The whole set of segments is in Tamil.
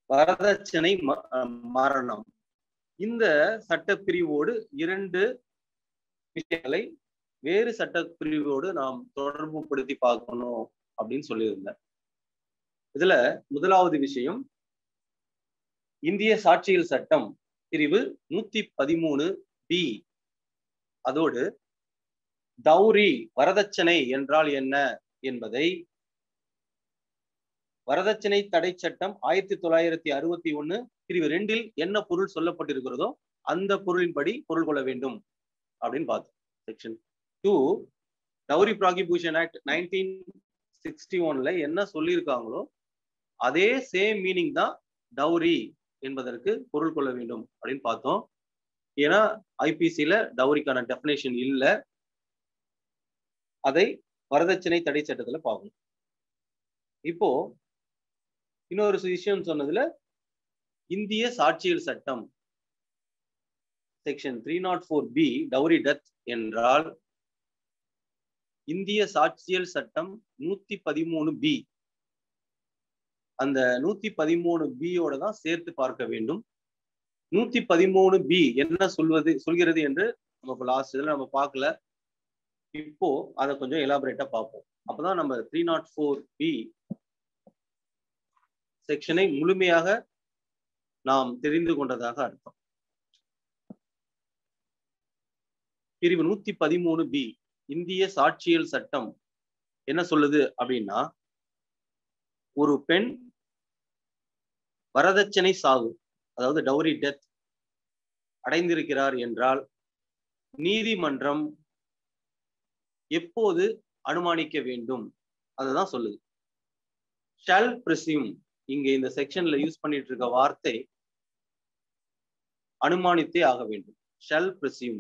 வரதட்சணை ம- அஹ் மரணம் இந்த சட்டப்பிரிவோடு இரண்டு விஷயங்களை வேறு சட்டப்பிரிவோடு நாம் தொடர்பு படுத்தி பார்க்கணும் அப்படின்னு சொல்லியிருந்தேன் இதுல முதலாவது விஷயம் இந்திய சாட்சியல் சட்டம் பிரிவு நூத்தி பதிமூணு பி அதோடு தௌரி வரதட்சணை என்றால் என்ன என்பதை வரதட்சணை தடை சட்டம் ஆயிரத்தி தொள்ளாயிரத்தி அறுபத்தி ஒண்ணு பிரிவு ரெண்டில் என்ன பொருள் சொல்லப்பட்டிருக்கிறதோ அந்த பொருளின்படி பொருள் கொள்ள வேண்டும் அப்படின்னு பார்த்தோம் section two dowry prohibition act nineteen sixty ஒன்ல என்ன சொல்லியிருக்காங்களோ அதே சேம் மீனிங் தான் டவுரி என்பதற்கு பொருள் கொள்ள வேண்டும் அப்படின்னு பார்த்தோம் ஏன்னா ஐபிசியில டவுரிக்கான டெஃபினேஷன் இல்லை அதை வரதட்சணை தடை சட்டத்துல பார்க்கணும் இப்போ இன்னொரு விஷயம் சொன்னதுல இந்திய சாட்சியல் சட்டம் section three not four B dowry death என்றால் இந்திய சாட்சியல் சட்டம் நூத்தி பதிமூணு பி அந்த நூத்தி பதிமூணு பியோட தான் சேர்த்து பார்க்க வேண்டும் நூத்தி பதிமூணு பி என்ன சொல்வது சொல்கிறது என்று நம்ம லாஸ்ட் இதுல நம்ம பார்க்கல இப்போ அதை கொஞ்சம் எலாபரேட்டா பார்ப்போம் அப்பதான் நம்ம த்ரீ நாட் ஃபோர் பி செக்ஷனை முழுமையாக நாம் தெரிந்து கொண்டதாக அர்த்தம் பிரிவு நூத்தி பதிமூணு பி இந்திய சாட்சியல் சட்டம் என்ன சொல்லுது அப்படின்னா ஒரு பெண் வரதட்சணை சாவு அதாவது டவுரி டெத் அடைந்திருக்கிறார் என்றால் நீதிமன்றம் எப்போது அனுமானிக்க வேண்டும் அதுதான் சொல்லுது ஷால் பிரசியூம் இங்க இந்த செக்ஷன்ல யூஸ் பண்ணிட்டு இருக்க வார்த்தை அனுமானித்தே ஆக வேண்டும் ஷால் பிரசியூம்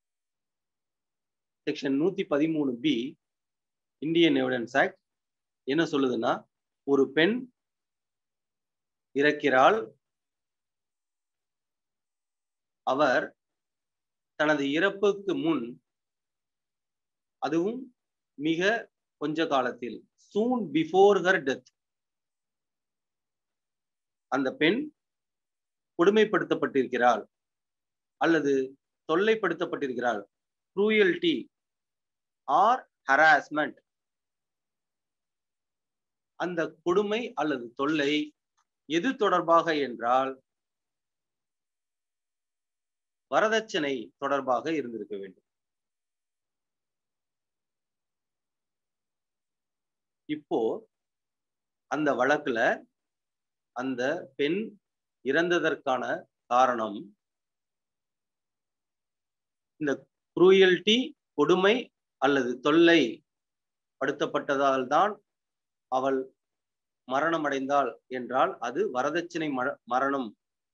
செக்ஷன் நூத்தி பதிமூணு பி இந்தியன் எவிடன்ஸ் ஆக்ட் என்ன சொல்லுதுன்னா ஒரு பெண் இறக்கிறாள் அவர் தனது இறப்புக்கு முன் அதுவும் மிக கொஞ்ச காலத்தில் சூன் பிஃபோர் ஹர் டெத் அந்த பெண் கொடுமைப்படுத்தப்பட்டிருக்கிறாள் அல்லது தொல்லைப்படுத்தப்பட்டிருக்கிறாள் க்ரூயல்டி ஆர் ஹராஸ்மெண்ட் அந்த கொடுமை அல்லது தொல்லை எது தொடர்பாக என்றால் வரதட்சணை தொடர்பாக இருந்திருக்க வேண்டும் இப்போ அந்த வழக்குல அந்த பெண் இறந்ததற்கான காரணம் இந்த குரூயல்டி கொடுமை அல்லது தொல்லை படுத்தப்பட்டதால் தான் அவள் மரணம் அடைந்தாள் என்றால் அது வரதட்சணை மரணம்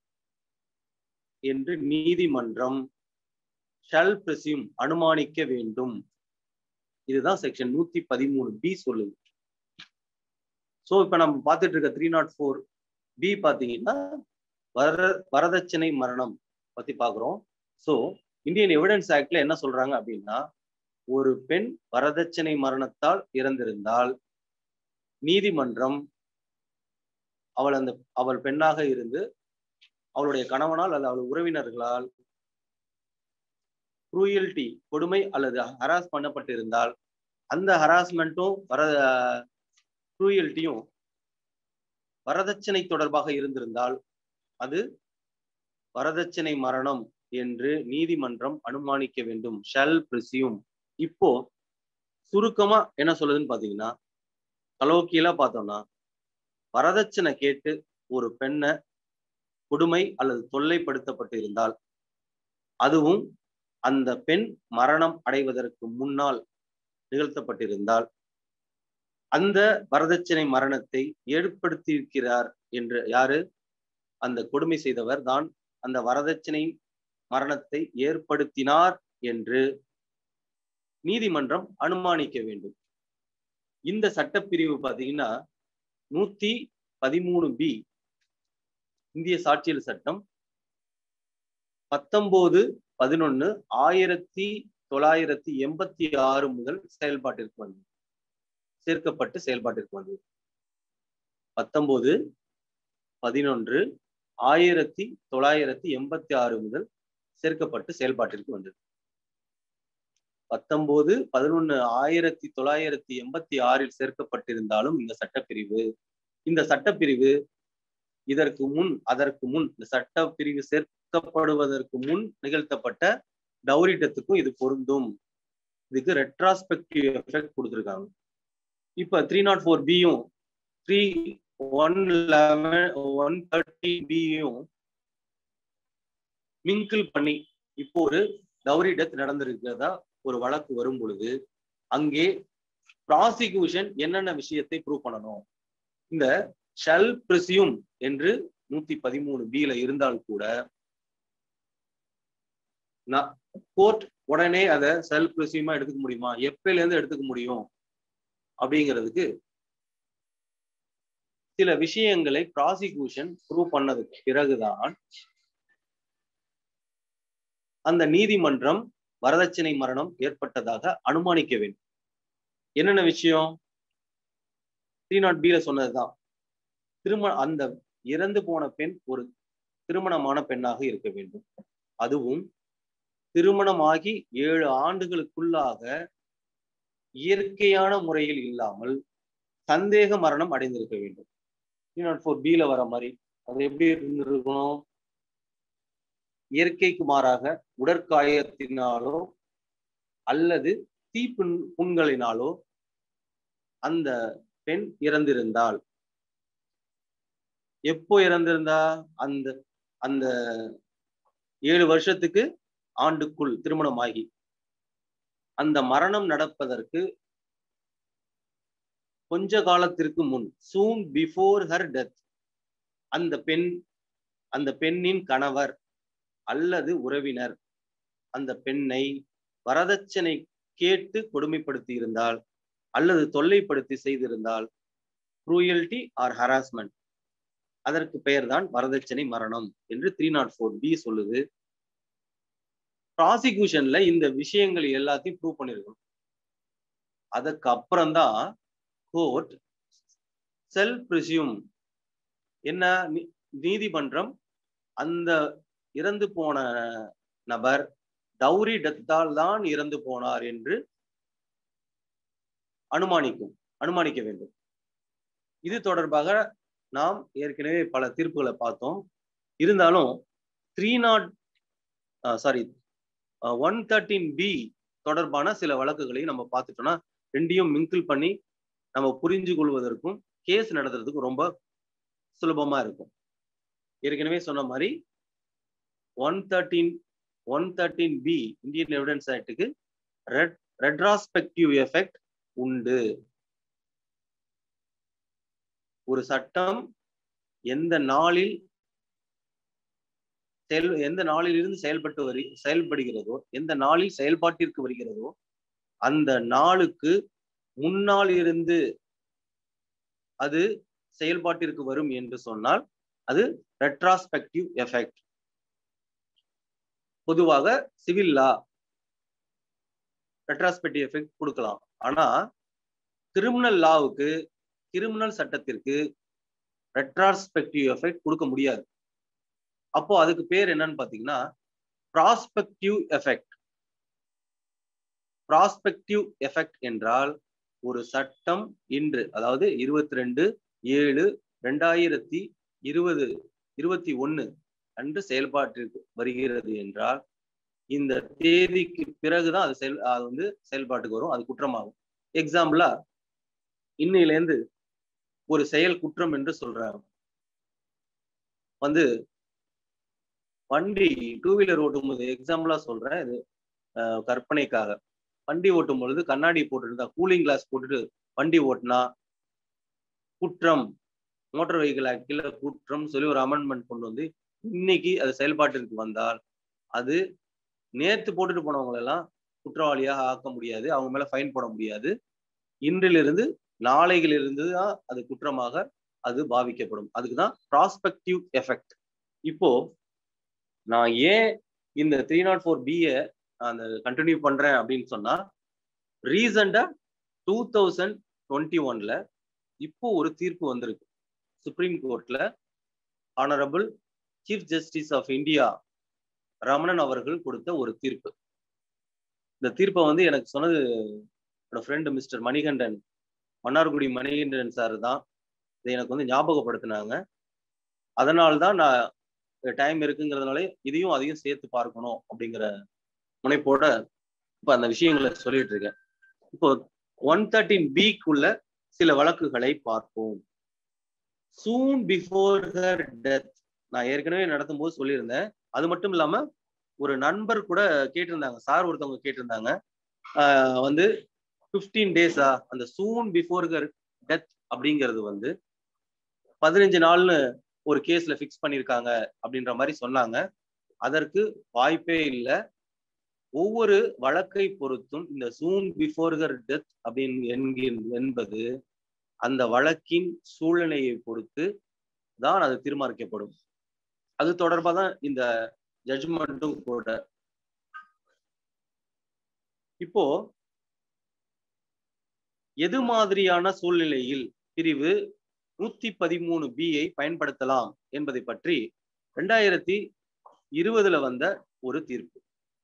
என்று நீதிமன்றம் ஷல் பிரசியும் அனுமானிக்க வேண்டும் இதுதான் செக்ஷன் நூத்தி பதிமூணு பி சொல்லுது சோ இப்ப நம்ம பார்த்துட்டு இருக்க த்ரீ நாட் ஃபோர் பி பாத்தீங்கன்னா வர வரதட்சணை மரணம் பத்தி பாக்குறோம் சோ இந்தியன் எவிடன்ஸ் ஆக்ட்ல என்ன சொல்றாங்க அப்படின்னா ஒரு பெண் வரதட்சணை மரணத்தால் இறந்திருந்தால் நீதிமன்றம் அவள் அந்த அவள் பெண்ணாக இருந்து அவளுடைய கணவனால் அல்லது அவள் உறவினர்களால் குரூயல்டி கொடுமை அல்லது ஹராஸ் பண்ணப்பட்டிருந்தால் அந்த ஹராஸ்மெண்ட்டும் வர குரூயல்ட்டியும் வரதட்சணை தொடர்பாக இருந்திருந்தால் அது வரதட்சணை மரணம் என்று நீதிமன்றம் அனுமானிக்க வேண்டும் ஷல் பிரிசியும் இப்போ சுருக்கமா என்ன சொல்லுதுன்னு பாத்தீங்கன்னா கலோக்கியலா பார்த்தோம்னா வரதட்சணை கேட்டு ஒரு பெண்ணை கொடுமை அல்லது தொல்லைப்படுத்தப்பட்டு இருந்தால் அதுவும் அந்த பெண் மரணம் அடைவதற்கு முன்னால் நிகழ்த்தப்பட்டிருந்தால் அந்த வரதட்சணை மரணத்தை ஏற்படுத்தியிருக்கிறார் என்று யாரு அந்த கொடுமை செய்தவர் தான் அந்த வரதட்சணை மரணத்தை ஏற்படுத்தினார் என்று நீதிமன்றம் அனுமானிக்க வேண்டும் இந்த சட்டப்பிரிவு பாத்தீங்கன்னா நூத்தி பதிமூணு பி இந்திய சாட்சியல் சட்டம் பத்தொன்பது பதினொன்னு ஆயிரத்தி தொள்ளாயிரத்தி எண்பத்தி ஆறு முதல் செயல்பாட்டிற்கு வந்தது சேர்க்கப்பட்டு செயல்பாட்டிற்கு வந்தது பத்தொன்பது பதினொன்று ஆயிரத்தி தொள்ளாயிரத்தி எண்பத்தி ஆறு முதல் சேர்க்கப்பட்டு செயல்பாட்டிற்கு வந்தது பத்தொன்பது பதினொன்னு ஆயிரத்தி தொள்ளாயிரத்தி எண்பத்தி ஆறில் சேர்க்கப்பட்டிருந்தாலும் இந்த சட்டப்பிரிவு இந்த சட்டப்பிரிவு இதற்கு முன் அதற்கு முன் இந்த சட்டப்பிரிவு சேர்க்கப்படுவதற்கு முன் நிகழ்த்தப்பட்ட டவுரிட்டத்துக்கும் இது பொருந்தும் இதுக்கு ரெட்ராஸ்பெக்டிவ் எஃபெக்ட் கொடுத்துருக்காங்க இப்ப த்ரீ நாட் ஃபோர் பியும் three one eleven one thirty பியும் மிங்கிள் பண்ணி இப்போ ஒரு டவுரி டெத் நடந்திருக்கிறதா ஒரு வழக்கு வரும் பொழுது அங்கே ப்ராசிக்யூஷன் என்னென்ன விஷயத்தை ப்ரூவ் பண்ணணும் இந்த ஷல் பிரிசியூம் என்று நூத்தி பதிமூணு பில இருந்தால் கூட கோர்ட் உடனே அதை செல்ஃப் பிரிசியூமா எடுத்துக்க முடியுமா எப்பயில இருந்து எடுத்துக்க முடியும் அப்படிங்கிறதுக்கு சில விஷயங்களை ப்ராசிக்யூஷன் ப்ரூவ் பண்ணதுக்கு பிறகுதான் அந்த நீதிமன்றம் வரதட்சணை மரணம் ஏற்பட்டதாக அனுமானிக்க வேண்டும் என்னென்ன விஷயம் த்ரீ நாட் பில சொன்னதுதான் திருமண அந்த இறந்து போன பெண் ஒரு திருமணமான பெண்ணாக இருக்க வேண்டும் அதுவும் திருமணமாகி ஏழு ஆண்டுகளுக்குள்ளாக இயற்கையான முறையில் இல்லாமல் சந்தேக மரணம் அடைந்திருக்க வேண்டும் த்ரீ நாட் ஃபோர் பில வர மாதிரி அது எப்படி இருந்திருக்கணும் இயற்கைக்கு மாறாக உடற்காயத்தினாலோ அல்லது தீப்புண் புண்களினாலோ அந்த பெண் இறந்திருந்தால் எப்போ இறந்திருந்தா அந்த அந்த ஏழு வருஷத்துக்கு ஆண்டுக்குள் திருமணமாகி அந்த மரணம் நடப்பதற்கு கொஞ்ச காலத்திற்கு முன் சூன் பிஃபோர் ஹர் டெத் அந்த பெண் அந்த பெண்ணின் கணவர் அல்லது உறவினர் அந்த பெண்ணை வரதட்சணை கேட்டு கொடுமைப்படுத்தி இருந்தால் அல்லது தொல்லைப்படுத்தி செய்திருந்தால் குரூயல்டி ஆர் ஹராஸ்மெண்ட் அதற்கு பெயர்தான் வரதட்சணை மரணம் என்று த்ரீ நாட் ஃபோர் பி சொல்லுது ப்ராசிக்யூஷன்ல இந்த விஷயங்கள் எல்லாத்தையும் ப்ரூவ் பண்ணிருக்கணும் அதுக்கு அப்புறம்தான் கோர்ட் செல்ஃப் ப்ரிசியூம் என்ன நீதிமன்றம் அந்த இறந்து போன நபர் டவுரி டெத்தால் தான் இறந்து போனார் என்று அனுமானிக்கும் அனுமானிக்க வேண்டும் இது தொடர்பாக நாம் ஏற்கனவே பல தீர்ப்புகளை பார்த்தோம் இருந்தாலும் three not sorry one thirteen B தொடர்பான சில வழக்குகளையும் நம்ம பார்த்துட்டோம்னா ரெண்டையும் மிங்கிள் பண்ணி நம்ம புரிஞ்சு கொள்வதற்கும் கேஸ் நடத்துறதுக்கும் ரொம்ப சுலபமா இருக்கும் ஏற்கனவே சொன்ன மாதிரி one thirteen one thirteen B Indian evidence ஆக்டுக்கு ரெட் ரெட்ராஸ்பெக்டிவ் எஃபெக்ட் உண்டு ஒரு சட்டம் எந்த நாளில் செயல் எந்த நாளில் இருந்து செயல்பட்டு வரி செயல்படுகிறதோ எந்த நாளில் செயல்பாட்டிற்கு வருகிறதோ அந்த நாளுக்கு முன்னால் இருந்து அது செயல்பாட்டிற்கு வரும் என்று சொன்னால் அது ரெட்ராஸ்பெக்டிவ் எஃபெக்ட் பொதுவாக சிவில் லா ரெட்ராஸ்பெக்டிவ் எஃபெக்ட் கொடுக்கலாம் ஆனா கிரிமினல் லாவுக்கு கிரிமினல் சட்டத்திற்கு ரெட்ராஸ்பெக்டிவ் எஃபெக்ட் கொடுக்க முடியாது அப்போ அதுக்கு பேர் என்னன்னு பாத்தீங்கன்னா ப்ராஸ்பெக்டிவ் எஃபெக்ட் ப்ராஸ்பெக்டிவ் எஃபெக்ட் என்றால் ஒரு சட்டம் இன்று அதாவது இருபத்தி ரெண்டு ஏழு ரெண்டாயிரத்தி இருபது இருபத்தி ஒன்னு அன்று செயல்பாட்டிற்கு வருகிறது என்றால் இந்த தேதிக்கு பிறகுதான் அது செயல் அது வந்து செயல்பாட்டுக்கு வரும் அது குற்றமாகும் எக்ஸாம்பிளா இன்னையிலேருந்து ஒரு செயல் குற்றம் என்று சொல்றாங்க வந்து வண்டி டூ வீலர் ஓட்டும் போது எக்ஸாம்பிளா சொல்றேன் இது கற்பனைக்காக வண்டி ஓட்டும் பொழுது கண்ணாடி போட்டுருந்தா கூலிங் கிளாஸ் போட்டுட்டு வண்டி ஓட்டினா குற்றம் மோட்டார் வெஹிக்கிள் ஆக்டில் குற்றம் சொல்லி ஒரு அமெண்ட்மெண்ட் கொண்டு வந்து இன்னைக்கு அது செயல்பாட்டிற்கு வந்தால் அது நேத்து போட்டுட்டு போனவங்க எல்லாம் குற்றவாளியாக ஆக்க முடியாது அவங்க மேல ஃபைன் போட முடியாது இன்றிலிருந்து நாளைகளிலிருந்து தான் அது குற்றமாக அது பாவிக்கப்படும் அதுக்கு தான் ப்ராஸ்பெக்டிவ் எஃபெக்ட் இப்போ நான் ஏன் இந்த த்ரீ நாட் ஃபோர் பிஏ அந்த கண்டினியூ பண்றேன் அப்படின்னு சொன்னா ரீசண்டா டூ தௌசண்ட் டுவெண்ட்டி ஒன்ல இப்போ ஒரு தீர்ப்பு வந்திருக்கு சுப்ரீம் கோர்ட்ல honourable chief justice of India Ramanan அவர்கள் கொடுத்த ஒரு தீர்ப்பு இந்த தீர்ப்பை வந்து எனக்கு சொன்னது என்னோட friend mister Manikandan Mannargudi Manikandan sir தான் இதை எனக்கு வந்து ஞாபகப்படுத்தினாங்க அதனால தான் நான் டைம் இருக்குங்கிறதுனால இதையும் அதையும் சேர்த்து பார்க்கணும் அப்படிங்கிற முனைப்போட இப்ப அந்த விஷயங்களை சொல்லிட்டு இருக்கேன் இப்போ ஒன் தேர்ட்டின் பிக்குள்ள சில வழக்குகளை பார்ப்போம் சூன் பிஃபோர் ஹர் டெத் நான் ஏற்கனவே நடத்தும் போது சொல்லியிருந்தேன் அது மட்டும் இல்லாம ஒரு நண்பர் கூட கேட்டிருந்தாங்க சார் ஒருத்தவங்க கேட்டிருந்தாங்க வந்து பிப்டீன் டேஸா அந்த சூன் பிஃபோர் ஹர் டெத் அப்படிங்கிறது வந்து பதினஞ்சு நாள்னு ஒரு கேஸ்ல ஃபிக்ஸ் பண்ணியிருக்காங்க அப்படின்ற மாதிரி சொன்னாங்க அதற்கு வாய்ப்பே இல்லை ஒவ்வொரு வழக்கை பொறுத்தும் இந்த சூன் பிஃபோர் ஹர் டெத் அப்படின்னு என்கிற என்பது அந்த வழக்கின் சூழ்நிலையை பொறுத்து தான் அது தீர்மானிக்கப்படும் அது தொடர்பாக தான் இந்த ஜட்ஜ்மெண்ட்டும் கூட இப்போ எது மாதிரியான சூழ்நிலையில் பிரிவு நூத்தி பதிமூணு பியை பயன்படுத்தலாம் என்பதை பற்றி ரெண்டாயிரத்தி இருபதுல வந்த ஒரு தீர்ப்பு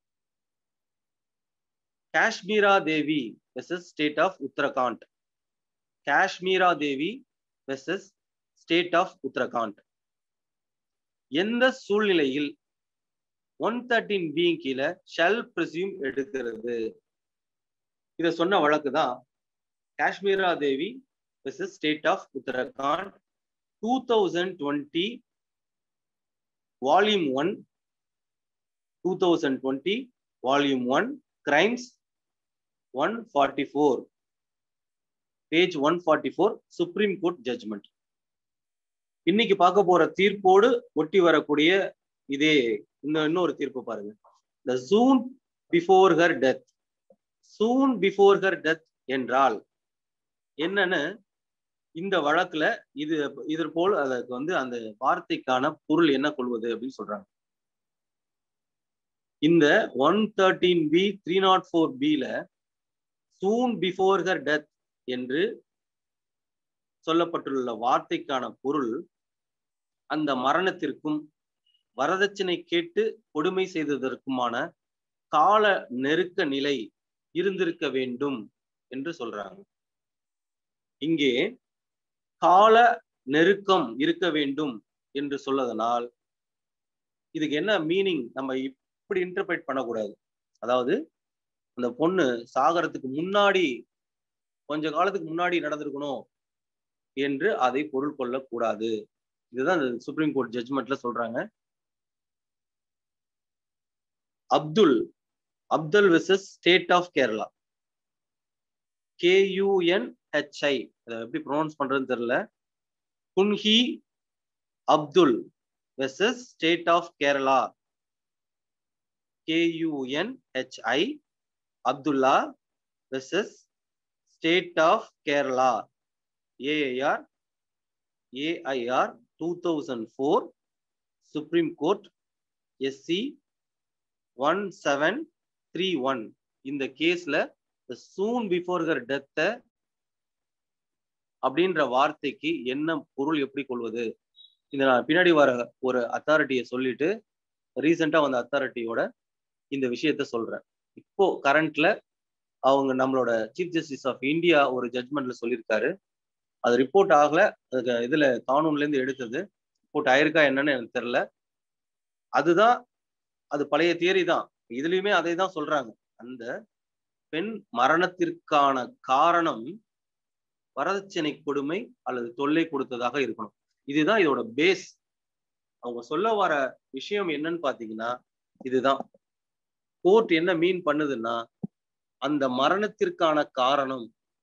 Kashmira Devi versus state of Uttarakhand Kashmira Devi versus state of Uttarakhand எந்த சூழ்நிலையில் ஒன் தேர்ட்டின் பியின் கீழே ஷெல் பிரசியூம் எடுக்கிறது இதை சொன்ன வழக்கு தான் Kashmira Devi versus state of Uttarakhand two thousand twenty volume one two thousand twenty volume one crimes one forty four page one forty four supreme court judgment இன்னைக்கு பார்க்க போற தீர்ப்போடு ஒட்டி வரக்கூடிய இதே இன்னும் இன்னொரு தீர்ப்பு பாருங்க the soon before her death soon before her death என்றால் என்னன்னு இந்த வழக்குல இது இது போல் அதற்கு வந்து அந்த வார்த்தைக்கான பொருள் என்ன கொள்வது அப்படின்னு சொல்றாங்க இந்த one thirteen B three not four B soon before her death என்று சொல்லப்பட்டுள்ள வார்த்தைக்கான பொருள் அந்த மரணத்திற்கும் வரதட்சணை கேட்டு கொடுமை செய்ததற்குமான கால நெருக்க நிலை இருந்திருக்க வேண்டும் என்று சொல்றாங்க இங்கே கால நெருக்கம் இருக்க வேண்டும் என்று சொல்லதனால் இதுக்கு என்ன மீனிங் நம்ம இப்படி இன்டர்பிரேட் பண்ணக்கூடாது அதாவது அந்த பொண்ணு சாகரத்துக்கு முன்னாடி கொஞ்ச காலத்துக்கு முன்னாடி நடந்திருக்கணும் என்று அதை பொருள் கொள்ளக்கூடாது இதுதான் இந்த சுப்ரீம் கோர்ட் ஜட்ஜ்மெண்ட்ல சொல்றாங்க Abdul Abdul versus state of Kerala KUN HI அதை எப்படி ப்ரொனவுன்ஸ் பண்றதுன்னு தெரியல Kunhi Abdul versus state of Kerala KUN HI Abdulla versus state of Kerala AIR AIR two thousand four supreme court SC one seven three one இந்த கேஸ்ல சூன் பிஃபோர் ஹர் டெத்த அப்படின்ற வார்த்தைக்கு என்ன பொருள் எப்படி கொள்வது இந்த நான் பின்னாடி வர ஒரு அத்தாரிட்டியை சொல்லிட்டு ரீசெண்டா வந்த அத்தாரிட்டியோட இந்த விஷயத்த சொல்றேன் இப்போ கரண்ட்ல அவங்க நம்மளோட சீஃப் ஜஸ்டிஸ் ஆஃப் இந்தியா ஒரு ஜட்மெண்ட்ல சொல்லியிருக்காரு அது ரிப்போர்ட் ஆகல அதுக்கு இதுல கானூன்ல இருந்து எடுத்தது ரிப்போர்ட் ஆயிருக்கா என்னன்னு எனக்கு தெரியல அதுதான் அது பழைய தியரி தான் இதுலயுமே அதை தான் சொல்றாங்க அந்த பெண் மரணத்திற்கான காரணம் வரதட்சணை கொடுமை அல்லது தொல்லை கொடுத்ததாக இருக்கணும் இதுதான் இதோட பேஸ் அவங்க சொல்ல வர விஷயம் என்னன்னு பாத்தீங்கன்னா இதுதான் கோர்ட் என்ன மீன் பண்ணுதுன்னா அந்த மரணத்திற்கான காரணம்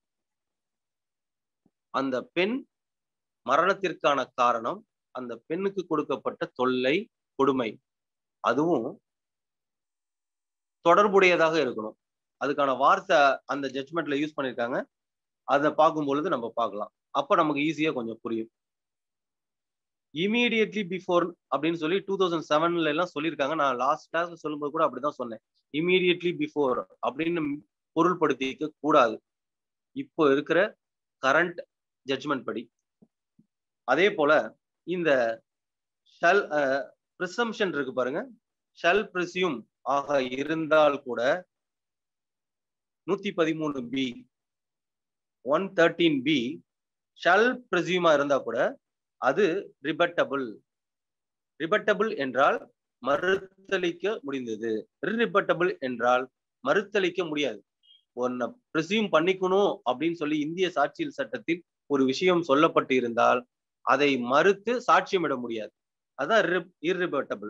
அந்த பெண் மரணத்திற்கான காரணம் அந்த பெண்ணுக்கு கொடுக்கப்பட்ட தொல்லை கொடுமை அதுவும் தொடர்புடையதாக இருக்கணும் அதுக்கான வார்த்தை அந்த ஜட்மெண்ட்ல யூஸ் பண்ணிருக்காங்க அதை பார்க்கும் பொழுது நம்ம பார்க்கலாம் அப்ப நமக்கு ஈஸியா கொஞ்சம் புரியும் இமீடியட்லி பிஃபோர் அப்படின்னு சொல்லி டூ தௌசண்ட் செவன்ல எல்லாம் சொல்லியிருக்காங்க நான் லாஸ்ட் கிளாஸ்ல சொல்லும்போது கூட அப்படிதான் சொன்னேன் இமீடியட்லி பிஃபோர் அப்படின்னு பொருள்படுத்திக்க கூடாது இப்போ இருக்கிற கரண்ட் ஜட்ஜ்மெண்ட் படி அதே போல இந்த ஷல் ப்ரிசம்ஷன் இருக்கு பாருங்க ஷல் ப்ரிசியூம் ஆக இருந்தால் கூட நூத்தி பதிமூணு B one thirteen B shall ப்ரிசியூமா இருந்தா கூட அது ரிபட்டபிள் ரிபட்டபிள் என்றால் மறுத்தளிக்க முடிந்தது ரிபட்டபிள் என்றால் மறுத்தளிக்க முடியாது ஒன்ன ப்ரிசியூம் பண்ணிக்கணும் அப்படின்னு சொல்லி இந்திய சாட்சியல் சட்டத்தில் ஒரு விஷயம் சொல்லப்பட்டு இருந்தால் அதை மறுத்து சாட்சியமிட முடியாது அதான் இர்ரிபட்டபிள்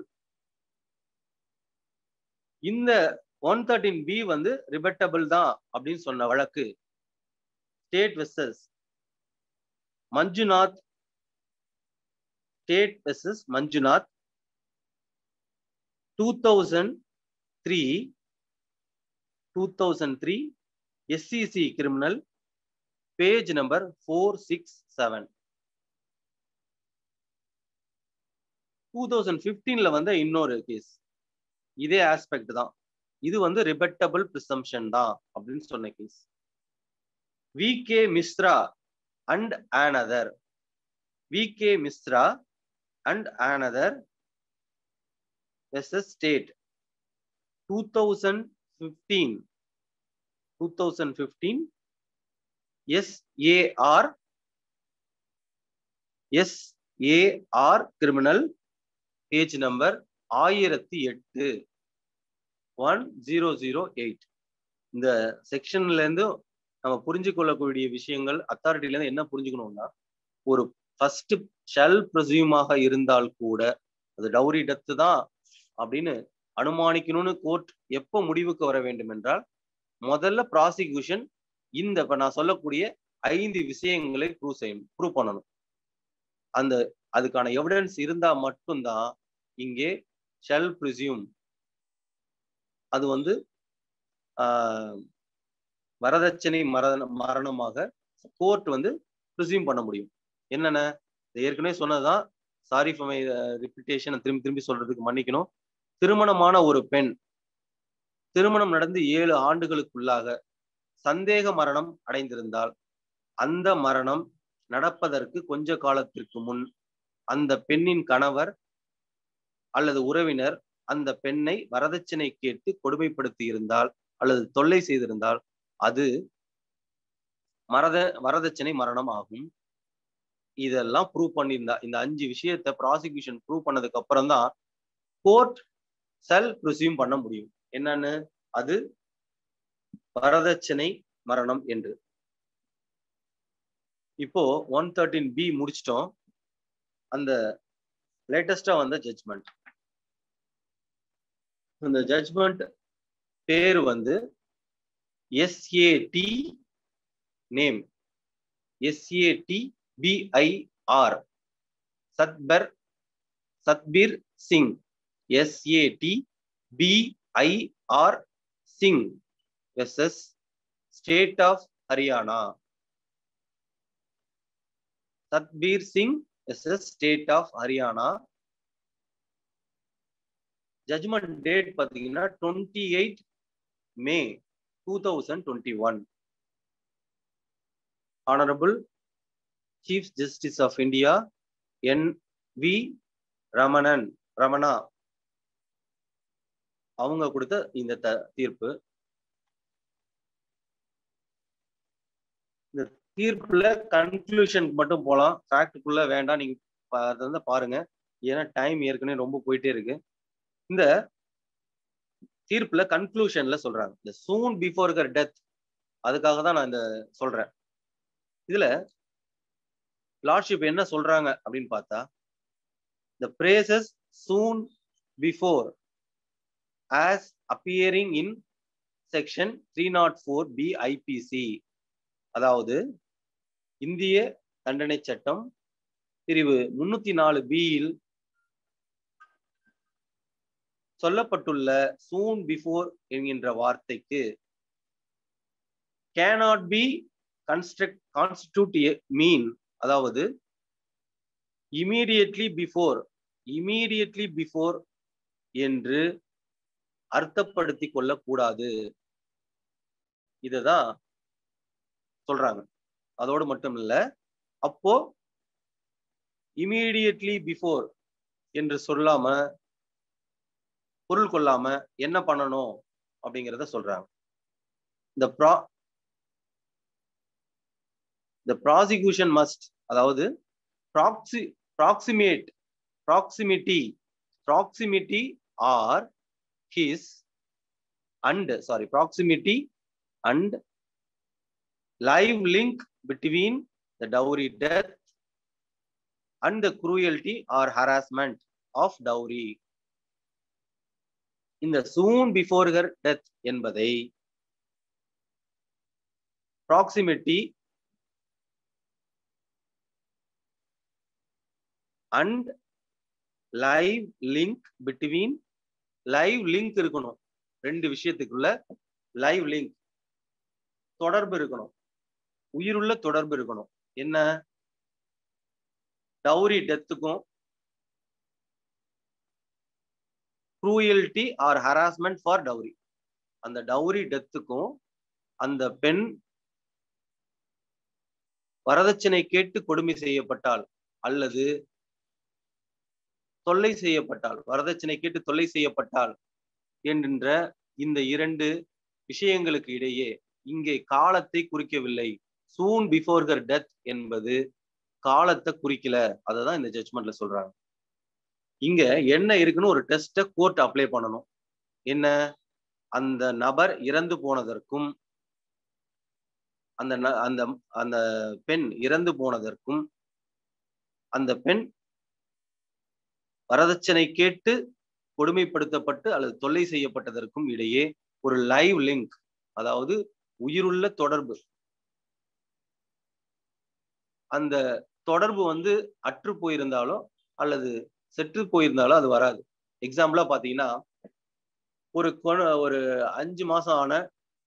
இந்த ஒன் தேர்ட்டின் பி வந்து ரிபட்டபிள் தான் அப்படின்னு சொன்ன வழக்கு state versus Manjunath state versus Manjunath two thousand three two thousand three SCC criminal page number four six seven two thousand ஃபிஃப்டீன்ல வந்த இன்னொரு கேஸ் இதே ஆஸ்பெக்ட் தான் இது வந்து ரிபட்டபிள் ப்ரிசம்ஷன் தான் அப்படின்னு சொன்ன case V K Mishra and another V K Mishra and another versus state two thousand fifteen two thousand fifteen SAR SAR criminal page number ஆயிரத்தி எட்டு ஒன் ஜீரோ ஜீரோ எயிட் இந்த செக்ஷன்ல இருந்து நம்ம புரிஞ்சு கொள்ளக்கூடிய விஷயங்கள் அத்தாரிட்டில இருந்து என்ன புரிஞ்சுக்கணும்னா ஒரு ஃபர்ஸ்ட் ஷெல் ப்ரொசியூமாக இருந்தால் கூட அது டவுரி டெத்து தான் அப்படின்னு அனுமானிக்கணும்னு கோர்ட் எப்போ முடிவுக்கு வர வேண்டும் என்றால் முதல்ல ப்ராசிக்யூஷன் இந்த இப்ப நான் சொல்லக்கூடிய ஐந்து விஷயங்களை ப்ரூவ் செய்யணும் ப்ரூவ் பண்ணணும் அந்த அதுக்கான எவிடன்ஸ் இருந்தா மட்டும்தான் இங்கே ஷெல் ப்ரிசியூம் அது வந்து வரதட்சணை மரண மரணமாக கோர்ட் வந்து ப்ரிசியூம் பண்ண முடியும் என்னென்ன ஏற்கனவே சொன்னதுதான் சாரி ஃபார் மை ரிப்பிட்டேஷன் திரும்பி திரும்பி சொல்றதுக்கு மன்னிக்கணும் திருமணமான ஒரு பெண் திருமணம் நடந்து ஏழு ஆண்டுகளுக்குள்ளாக சந்தேக மரணம் அடைந்திருந்தால் அந்த மரணம் நடப்பதற்கு கொஞ்ச காலத்திற்கு முன் அந்த பெண்ணின் கணவர் அல்லது உறவினர் அந்த பெண்ணை வரதட்சணை கேட்டு கொடுமைப்படுத்தி இருந்தால் அல்லது தொல்லை செய்திருந்தால் அது மரத வரதட்சணை மரணம் ஆகும் இதெல்லாம் ப்ரூவ் பண்ணியிருந்தா இந்த அஞ்சு விஷயத்த ப்ராசிக்யூஷன் ப்ரூவ் பண்ணதுக்கு அப்புறம் தான் கோர்ட் செல் ப்ரொசியூம் பண்ண முடியும் என்னன்னு அது வரதட்சணை மரணம் என்று இப்போ ஒன் தேர்ட்டின் பி முடிச்சிட்டோம் அந்த லேட்டஸ்டா வந்த ஜட்ஜ்மெண்ட் அந்த ஜட்ஜ்மெண்ட் பேர் வந்து SAT name SAT BIR Satbar Satbir Singh SAT BIR Singh versus state of Haryana Satbir Singh versus state of Haryana judgment date பார்த்தீங்கன்னா twenty eight May two thousand twenty one honourable chief justice of India N V Ramanan Ramana அவங்க கொடுத்த இந்த தீர்ப்பு இந்த தீர்ப்புல கன்க்ளூஷன் மட்டும் போலாம் ஃபேக்டுக்குள்ள வேண்டாம் நீங்க வந்து பாருங்க ஏன்னா டைம் ஏற்கனவே ரொம்ப போயிட்டே இருக்கு இந்த தீர்ப்புல கன்க்ளூஷன்ல சொல்றாங்க இந்த சூன் பிஃபோர் கர் டெத் அதுக்காக தான் நான் இந்த சொல்றேன் இதுல லார்ட்ஷிப் என்ன சொல்றாங்க அப்படின்னு பார்த்தா the phrases soon before as appearing in section 304 b IPC அதாவது இந்திய தண்டனை சட்டம் பிரிவு முன்னூத்தி நாலு பியில் சொல்லப்பட்டுள்ள சூன் பிஃபோர் என்கின்ற வார்த்தைக்கு cannot be construct constitute mean அதாவது இமீடியட்லி பிஃபோர் இமீடியட்லி பிஃபோர் என்று அர்த்தப்படுத்தி கொள்ளக்கூடாது இததான் சொல்றாங்க அதோடு மட்டும் இல்ல அப்போ இமீடியட்லி பிஃபோர் என்று சொல்லாம பொருள் கொள்ளாம என்ன பண்ணணும் அப்படிங்கிறத சொல்றாங்க இந்த ப்ரா the prosecution must அதாவது proxy proximate proximity proximity or his and sorry proximity and live link between the dowry death and the cruelty or harassment of dowry இந்த soon before her death என்பதை proximity and live link between live link இருக்கணும் ரெண்டு விஷயத்துக்குள்ள லைவ் லிங்க் தொடர்பு இருக்கணும் உயிருள்ள தொடர்பு இருக்கணும் என்ன டவுரி டெத்துக்கும் cruelty or harassment for dowry அந்த டவுரி டெத்துக்கும் அந்த பெண் வரதட்சணை கேட்டு கொடுமை செய்யப்பட்டால் அல்லது தொல்லை செய்யப்பட்டால் வரதட்சணை கேட்டு தொல்லை செய்யப்பட்டால் என்கின்ற இந்த இரண்டு விஷயங்களுக்கு இடையே இங்கே காலத்தை குறிக்கவில்லை சூன் பிஃபோர் ஹர் டெத் என்பது காலத்தை குறிக்கல அததான் இந்த ஜட்மெண்ட்ல சொல்றாங்க இங்க என்ன இருக்குன்னு ஒரு டெஸ்ட கோர்ட் அப்ளை பண்ணணும் என்ன அந்த நபர் இறந்து போனதற்கும் அந்த அந்த அந்த பெண் இறந்து போனதற்கும் அந்த பெண் வரதட்சணை கேட்டு கொடுமைப்படுத்தப்பட்டு அல்லது தொல்லை செய்யப்பட்டதற்கும் இடையே ஒரு லைவ் லிங்க் அதாவது உயிருள்ள தொடர்பு அந்த தொடர்பு வந்து அற்று போயிருந்தாலோ அல்லது செற்று போயிருந்தாலோ அது வராது எக்ஸாம்பிளா பாத்தீங்கன்னா ஒரு ஒரு அஞ்சு மாசம் ஆன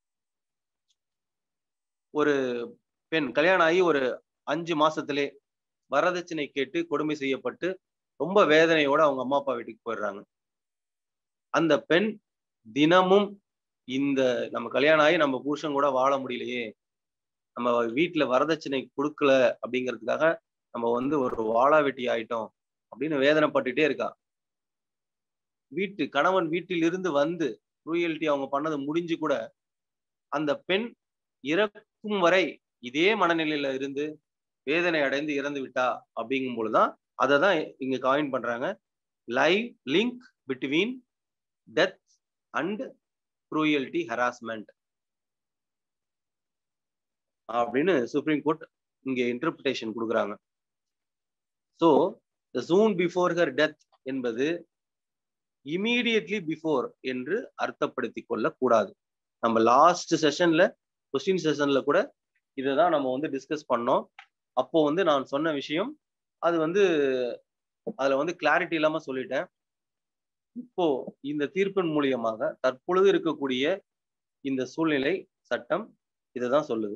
ஒரு பெண் கல்யாணம் ஆகி ஒரு அஞ்சு மாசத்திலே வரதட்சணை கேட்டு கொடுமை செய்யப்பட்டு ரொம்ப வேதனையோட அவங்க அம்மா அப்பா வீட்டுக்கு போயிடுறாங்க அந்த பெண் தினமும் இந்த நம்ம கல்யாணம் ஆகி நம்ம புருஷன் கூட வாழ முடியலையே நம்ம வீட்டுல வரதட்சணை கொடுக்கல அப்படிங்கிறதுக்காக நம்ம வந்து ஒரு வாழா வெட்டி ஆயிட்டோம் அப்படின்னு வேதனைப்பட்டுட்டே இருக்கா வீட்டு கணவன் வீட்டில் இருந்து வந்து ரூயல்டி அவங்க பண்ணது முடிஞ்சு கூட அந்த பெண் இறக்கும் வரை இதே மனநிலையில இருந்து வேதனை அடைந்து இறந்து விட்டா அப்படிங்கும் பொழுதுதான் அதை தான் இங்க காயின் பண்றாங்க live link between death and cruelty harassment அப்படின்னு சுப்ரீம் கோர்ட் இங்க இன்டர்பிரிட்டேஷன் கொடுக்குறாங்க so the soon before her death என்பது இமீடியட்லி பிஃபோர் என்று அர்த்தப்படுத்தி கொள்ள கூடாது நம்ம லாஸ்ட் செஷன்ல கொஸ்டின் செஷன்ல கூட இதை தான் நம்ம வந்து டிஸ்கஸ் பண்ணோம் அப்போ வந்து நான் சொன்ன விஷயம் அது வந்து அதுல வந்து கிளாரிட்டி இல்லாம சொல்லிட்டேன் இப்போ இந்த தீர்ப்பின் மூலியமாக தற்பொழுது இருக்கக்கூடிய இந்த சூழ்நிலை சட்டம் இதை தான் சொல்லுது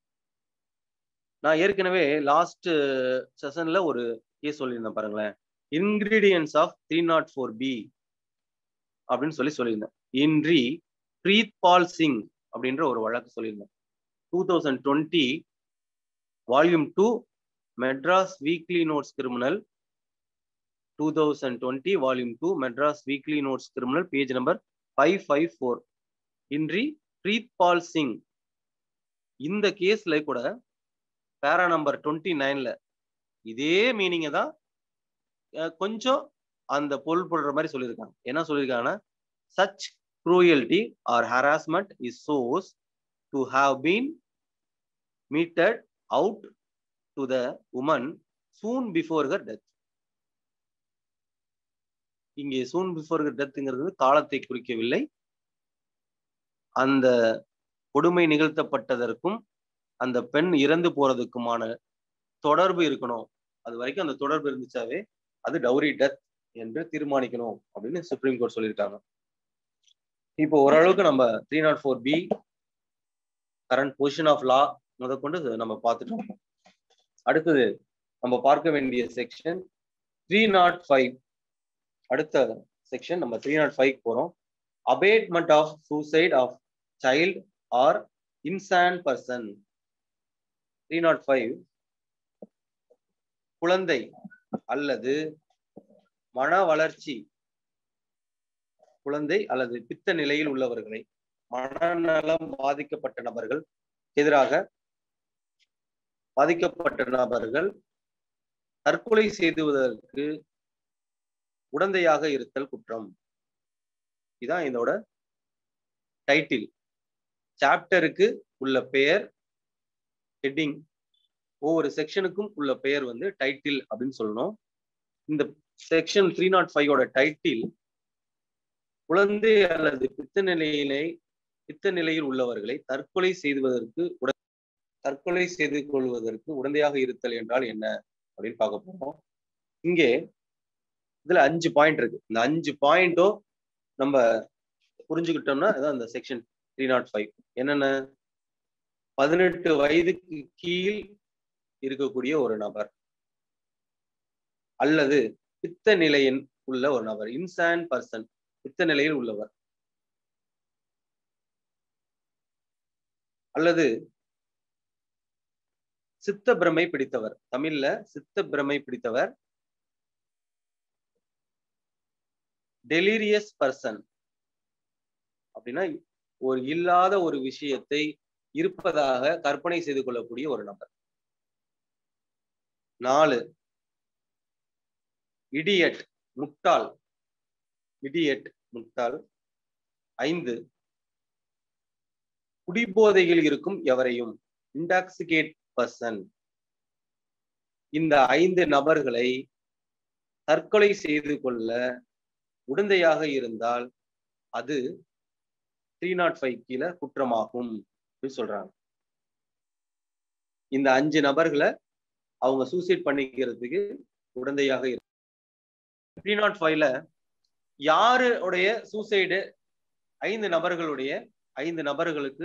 நான் ஏற்கனவே லாஸ்ட் செஷன்ல ஒரு கேஸ் சொல்லியிருந்தேன் பாருங்களேன் ingredients of three not four B அப்படின்னு சொல்லி சொல்லியிருந்தேன் இன்றி பிரீத் பால் சிங் அப்படின்ற ஒரு வழக்கு சொல்லியிருந்தேன் two thousand twenty volume two Madras weekly notes criminal two thousand twenty volume two Madras weekly notes criminal page number five five four in re Preet Pal Singh இந்த கேஸ்ல கூட பேரா நம்பர் டுவெண்ட்டி நைன்ல இதே மீனிங்கை தான் கொஞ்சம் அந்த பொருள் போடுற மாதிரி சொல்லியிருக்காங்க என்ன சொல்லியிருக்காங்கன்னா such cruelty or harassment is source to have been meted out to the woman soon before her death இங்கே சூன் பிஃபோர் டெத்துங்கிறது காலத்தை குறிக்கவில்லை அந்த கொடுமை நிகழ்த்தப்பட்டதற்கும் அந்த பெண் இறந்து போறதுக்குமான தொடர்பு இருக்கணும் அது வரைக்கும் அந்த தொடர்பு இருந்துச்சாவே அது டவுரி டெத் என்று தீர்மானிக்கணும் அப்படின்னு சுப்ரீம் கோர்ட் சொல்லியிருக்காங்க இப்போ ஓரளவுக்கு நம்ம three not four B current position of law முதற்கொண்டு நம்ம பார்த்துட்டோம் அடுத்தது நம்ம பார்க்க வேண்டிய செக்ஷன் த்ரீ நாட் ஃபைவ் அடுத்த செக்ஷன் நம்ம த்ரீ நாட் ஃபைவ் போறோம் abetment of suicide of child or insane person three not five குழந்தை அல்லது மன வளர்ச்சி குழந்தை அல்லது பித்த நிலையில் உள்ளவர்களை மனநலம் பாதிக்கப்பட்ட நபர்கள் எதிராக பாதிக்கப்பட்ட நபர்கள் தற்கொலை செய்துவதற்கு உடந்தையாக இருத்தல் குற்றம் இதான் இதோட டைட்டில் சாப்டருக்கு உள்ள பெயர் ஹெட்டிங் ஒவ்வொரு செக்ஷனுக்கும் உள்ள பெயர் வந்து டைட்டில் அப்படின்னு சொல்லணும் இந்த செக்ஷன் த்ரீ நாட் ஃபைவோட டைட்டில் குழந்தை அல்லது பித்த நிலையிலே பித்த நிலையில் உள்ளவர்களை தற்கொலை செய்வதற்கு உட தற்கொலை செய்து கொள்வதற்கு உடந்தையாக இருத்தல் என்றால் என்ன அப்படின்னு பார்க்க போறோம் இங்கே இதுல அஞ்சு பாயிண்ட் இருக்கு இந்த அஞ்சு பாயிண்ட்டும் நம்ம புரிஞ்சுக்கிட்டோம்னா இதான் இந்த செக்ஷன் த்ரீ நாட் ஃபைவ் என்னென்ன பதினெட்டு வயதுக்கு கீழ் இருக்கக்கூடிய ஒரு நபர் அல்லது பித்த நிலையின் உள்ள ஒரு நபர் இன்சான் பர்சன் பித்த நிலையில் உள்ளவர் அல்லது சித்த பிரமை பிடித்தவர் தமிழ்ல சித்த பிரமை பிடித்தவர் டெலிரியஸ் பர்சன் அப்படின்னா ஒரு இல்லாத ஒரு விஷயத்தை இருப்பதாக கற்பனை செய்து கொள்ளக்கூடிய ஒரு நபர் நாலு இடியட் முட்டாள் இடியட் முட்டாள் ஐந்து குடிபோதையில் இருக்கும் எவரையும் இன்டாக்சிகேட் பர்சன் இந்த ஐந்து நபர்களை தற்கொலை செய்து கொள்ள உடந்தையாக இருந்தால் அது த்ரீ நாட் ஃபைவ் கீழே குற்றமாகும் அப்படின்னு சொல்றாங்க இந்த அஞ்சு நபர்களை அவங்க சூசைட் பண்ணிக்கிறதுக்கு உடந்தையாக இருக்கு த்ரீ நாட் ஃபைவ்ல யாருடைய சூசைடு ஐந்து நபர்களுடைய ஐந்து நபர்களுக்கு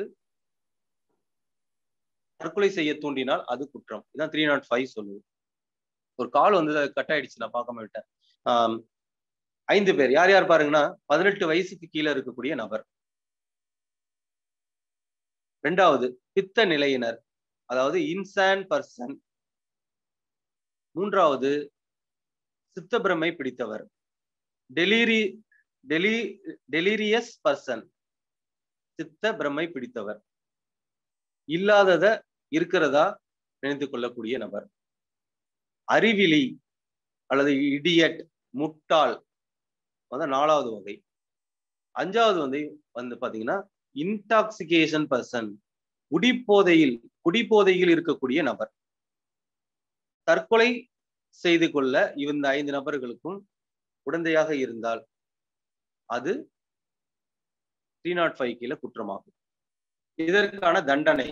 தற்கொலை செய்ய தூண்டினால் அது குற்றம் இதான் த்ரீ நாட் ஃபைவ் சொல்லுது ஒரு கால் வந்து கட் ஆயிடுச்சு நான் பார்க்காம விட்டேன் ஆஹ் ஐந்து பேர் யார் யார் பாருங்கன்னா பதினெட்டு வயசுக்கு கீழே இருக்கக்கூடிய நபர் ரெண்டாவது பித்த நிலையினர் அதாவது இன்சான் பர்சன் மூன்றாவது சித்தப்பிரமை பிடித்தவர் டெலிரி டெலி டெலிரியஸ் பர்சன் சித்த பிரமை பிடித்தவர் இல்லாதத இருக்கிறதா நினைத்து கொள்ளக்கூடிய நபர் அறிவிலி அல்லது இடியட் முட்டாள் வந்து நாலாவது வகை அஞ்சாவது வந்து வந்து பாத்தீங்கன்னா இன்டாக்சிகேஷன் பர்சன் குடிப்போதையில் குடிப்போதையில் இருக்கக்கூடிய நபர் தற்கொலை செய்து கொள்ள இந்த ஐந்து நபர்களுக்கும் உடந்தையாக இருந்தால் அது த்ரீ நாட் ஃபைவ் கீழே குற்றமாகும் இதற்கான தண்டனை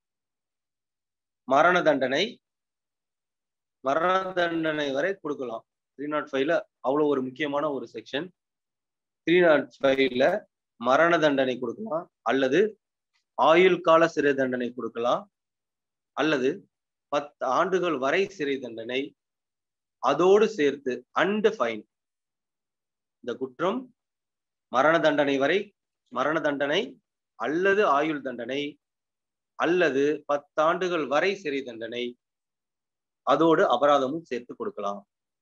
மரண தண்டனை மரண தண்டனை வரை கொடுக்கலாம் த்ரீ நாட் ஃபைவ்ல அவ்வளோ ஒரு முக்கியமான ஒரு செக்ஷன் த்ரீ நாட் ஃபைவ்ல மரண தண்டனை கொடுக்கலாம் அல்லது ஆயுள் கால சிறை தண்டனை கொடுக்கலாம் அல்லது பத்து ஆண்டுகள் வரை சிறை தண்டனை அதோடு சேர்த்து அண்டு ஃபைன் இந்த குற்றம் மரண தண்டனை வரை மரண தண்டனை அல்லது ஆயுள் தண்டனை அல்லது பத்தாண்டுகள் வரை சிறை தண்டனை அதோடு அபராதமும் சேர்த்து கொடுக்கலாம்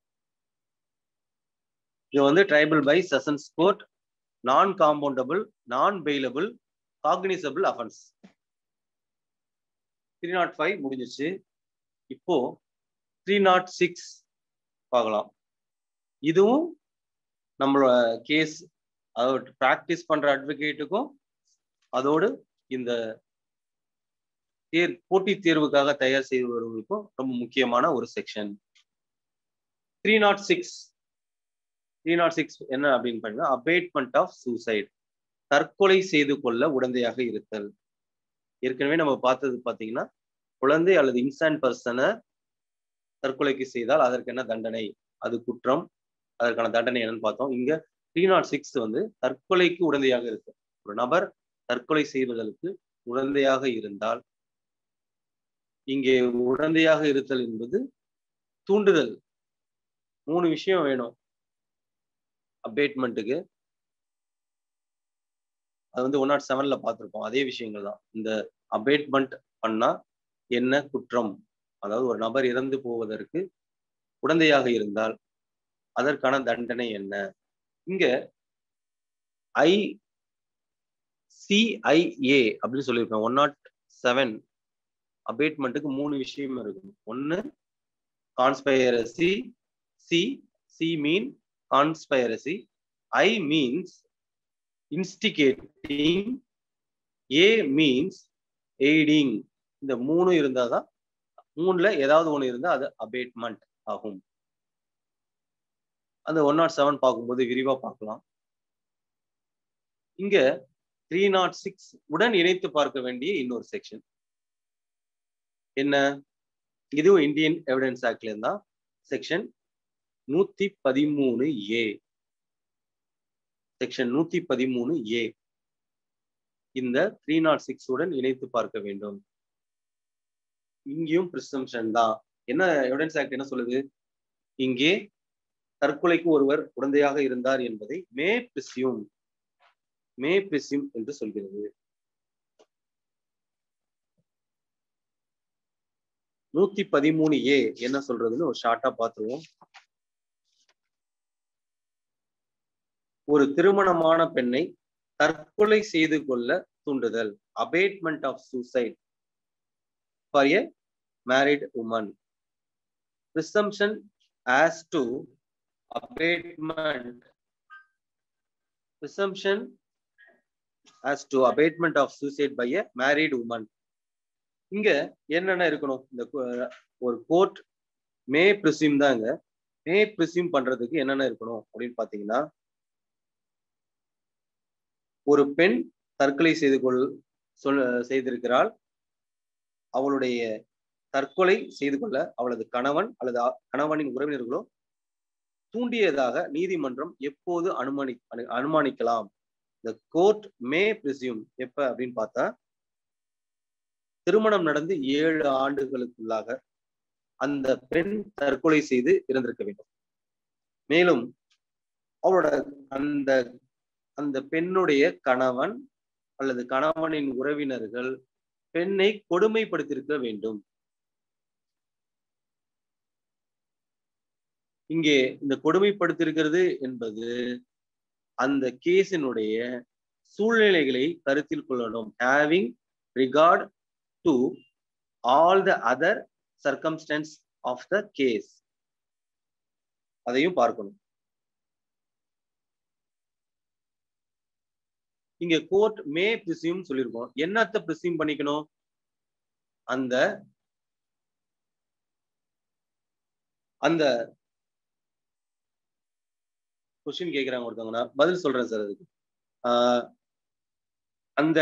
இது வந்து triable by sessions court non compoundable non bailable cognizable offence three not five முடிஞ்சிச்சு இப்போ த்ரீ நாட் சிக்ஸ் பார்க்கலாம் இதுவும் நம்மளோட கேஸ் அதோட ப்ராக்டிஸ் பண்ற அட்வொகேட்டுக்கும் அதோடு இந்த தேர் போட்டித் தேர்வுக்காக தயார் செய்பவர்களுக்கும் ரொம்ப முக்கியமான ஒரு section three not six three not six என்ன அப்படின்னு பார்த்தீங்கன்னா அபேட்மெண்ட் ஆஃப் சூசைட் தற்கொலை செய்து கொள்ள உடந்தையாக இருத்தல் ஏற்கனவே நம்ம பார்த்தது பார்த்தீங்கன்னா குழந்தை அல்லது இன்சான் பர்சனை தற்கொலைக்கு செய்தால் அதற்கு என்ன தண்டனை அது குற்றம் அதற்கான தண்டனை என்னன்னு பார்த்தோம் இங்க த்ரீ நாட் சிக்ஸ் வந்து தற்கொலைக்கு உடந்தையாக இருக்கு ஒரு நபர் தற்கொலை செய்வதற்கு உடந்தையாக இருந்தால் இங்கே உடந்தையாக இருத்தல் என்பது தூண்டுதல் மூணு விஷயம் வேணும் அபேட்மெண்ட்டுக்கு அது வந்து ஒன் நாட் செவன்ல பார்த்துருப்போம் அதே விஷயங்கள் தான் இந்த அபேட்மெண்ட் பண்ணா என்ன குற்றம் அதாவது ஒரு நபர் இறந்து போவதற்கு உடந்தையாக இருந்தால் அதற்கான தண்டனை என்ன இங்க ஐ சிஐஏ அப்படின்னு சொல்லியிருக்கேன் ஒன் நாட் செவன் அபேட்மெண்ட்டுக்கு மூணு விஷயம் இருக்கு ஒன்னு conspiracy C C mean conspiracy I means instigating A means aiding இந்த மூணு இருந்தாதான் மூணுல ஏதாவது ஒண்ணு இருந்தா அது அபேட்மெண்ட் ஆகும் அந்த ஒன் நாட் செவன் பார்க்கும்போது விரிவா பார்க்கலாம் இங்க த்ரீ நாட் சிக்ஸ் உடன் இணைத்து பார்க்க வேண்டிய இன்னொரு செக்ஷன் என்ன இதுவும் இந்தியன் எவிடன்ஸ் ஆக்ட்ல இருந்தா செக்ஷன் நூத்தி பதிமூணு ஏ செக்ஷன் நூத்தி பதிமூணு ஏ இந்த த்ரீ நாட் சிக்ஸ் உடன் இணைத்து பார்க்க வேண்டும் இங்கேயும் பிரிசம்ஷன் தான் என்ன எவிடன்ஸ் ஆக்ட் என்ன சொல்லுது இங்கே தற்கொலைக்கு ஒருவர் உடந்தையாக இருந்தார் என்பதை மே பிரிசியூம் மே பிரிசியூம் என்று சொல்கிறது நூத்தி பதிமூணு ஏ என்ன சொல்றதுன்னு ஒரு ஷார்ட்டா பார்த்துருவோம் ஒரு திருமணமான பெண்ணை தற்கொலை செய்து கொள்ள தூண்டுதல் abetment of suicide for a married woman presumption as to abatement presumption as to abatement of suicide by a married woman இங்க என்னென்ன இருக்கணும் இந்த ஒரு கோர்ட் மே பிரிசியூம் தாங்க மே பிரிசியூம் பண்றதுக்கு என்னென்ன இருக்கணும் அப்படின்னு பாத்தீங்கன்னா ஒரு பெண் தற்கொலை செய்து கொள் சொல் செய்திருக்கிறாள் அவளுடைய தற்கொலை செய்து கொள்ள அவளது கணவன் அல்லது கணவனின் உறவினர்களோ தூண்டியதாக நீதிமன்றம் எப்போது அனுமானி அனுமானிக்கலாம் இந்த கோர்ட் மே பிரிசியூம் எப்ப அப்படின்னு பார்த்தா திருமணம் நடந்து ஏழு ஆண்டுகளுக்குள்ளாக அந்த பெண் தற்கொலை செய்து இறந்திருக்க வேண்டும் மேலும் அவளோட அந்த அந்த பெண்ணுடைய கணவன் அல்லது கணவனின் உறவினர்கள் பெண்ணை கொடுமைப்படுத்தியிருக்க வேண்டும் இங்கே இந்த கொடுமைப்படுத்திருக்கிறது என்பது அந்த கேஸினுடைய சூழ்நிலைகளை கருத்தில் கொள்ளணும் having regard to all the other circumstances of the case அதையும் பார்க்கணும் இங்க கோர்ட் மே பிரிசியூம் சொல்லியிருக்கோம் என்னத்த பிரிசியூம் பண்ணிக்கணும் அந்த அந்த கொஸ்டின் கேட்கிறாங்க ஒருத்தவங்க நான் பதில் சொல்றேன் சார் அதுக்கு ஆஹ் அந்த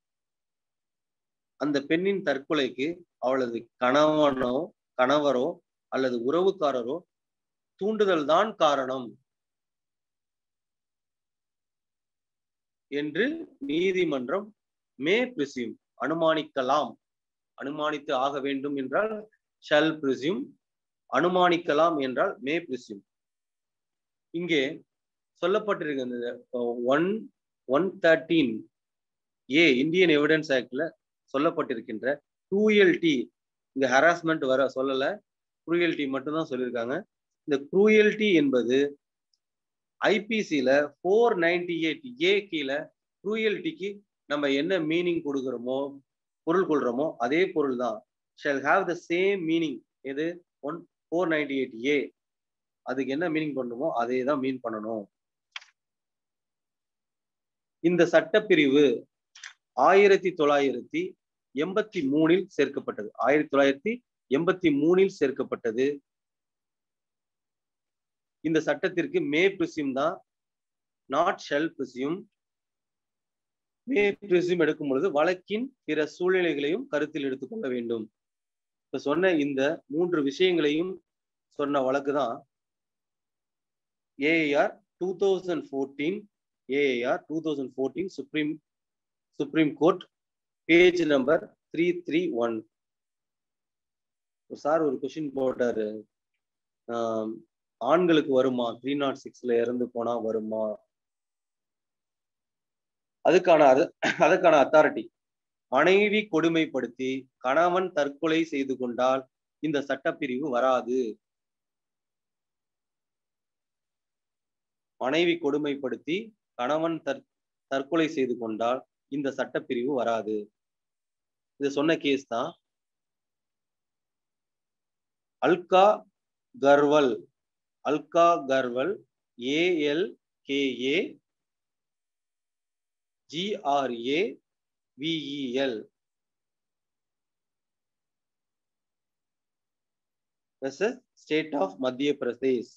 அந்த பெண்ணின் தற்கொலைக்கு அவளது கணவனோ கணவரோ அல்லது உறவுக்காரரோ தூண்டுதல் தான் காரணம் என்று நீதிமன்றம் மே பிரிசியூம் அனுமானிக்கலாம் அனுமானித்து ஆக வேண்டும் என்றால் ஷல் பிரிசியூம் அனுமானிக்கலாம் என்றால் மே பிரிசியூம் இங்கே சொல்லப்பட்டிருக்க இந்த one one thirteen A Indian evidence ஆக்ட்ல சொல்லப்பட்டிருக்கின்ற க்ரூயல்டி இங்க ஹராஸ்மெண்ட் வர சொல்லல க்ரூயல்டி மட்டும்தான் சொல்லியிருக்காங்க இந்த க்ரூயல்டி என்பது ஐபிசியில ஃபோர் நைன்டி எயிட் ஏ கீழே க்ரூயல்டிக்கு நம்ம என்ன மீனிங் கொடுக்குறோமோ பொருள் கொள்றோமோ அதே பொருள் தான் shall have the same meaning எது one four ninety eight A அதுக்கு என்ன மீனிங் பண்ணணுமோ அதே தான் மீன் பண்ணணும் இந்த சட்டப்பிரிவு ஆயிரத்தி தொள்ளாயிரத்தி எண்பத்தி மூணில் சேர்க்கப்பட்டது ஆயிரத்தி தொள்ளாயிரத்தி எண்பத்தி மூணில் சேர்க்கப்பட்டது இந்த சட்டத்திற்கு மே பிரிசியம் தான் நாட் ஷெல் பிரிசியம் மே பிரிசியம் எடுக்கும் பொழுது வழக்கின் பிற சூழ்நிலைகளையும் கருத்தில் எடுத்துக்கொள்ள வேண்டும் இப்ப சொன்ன இந்த மூன்று விஷயங்களையும் சொன்ன வழக்கு தான் AR two thousand fourteen AR two thousand fourteen supreme supreme court page number three three one sir ஒரு கொஸ்டின் போட்டாரு ஆண்களுக்கு வருமா த்ரீ நாட் சிக்ஸ்ல இறந்து போனா வருமா அதுக்கான அதுக்கான அத்தாரிட்டி மனைவி கொடுமைப்படுத்தி கணவன் தற்கொலை செய்து கொண்டால் இந்த சட்டப்பிரிவு வராது மனைவி கொடுமைப்படுத்தி கணவன் தற் தற்கொலை செய்து கொண்டால் இந்த சட்டப்பிரிவு வராது இது சொன்ன கேஸ் தான் Alka Garwal Alka Garwal AL KA GRA VEL state of Madhya Pradesh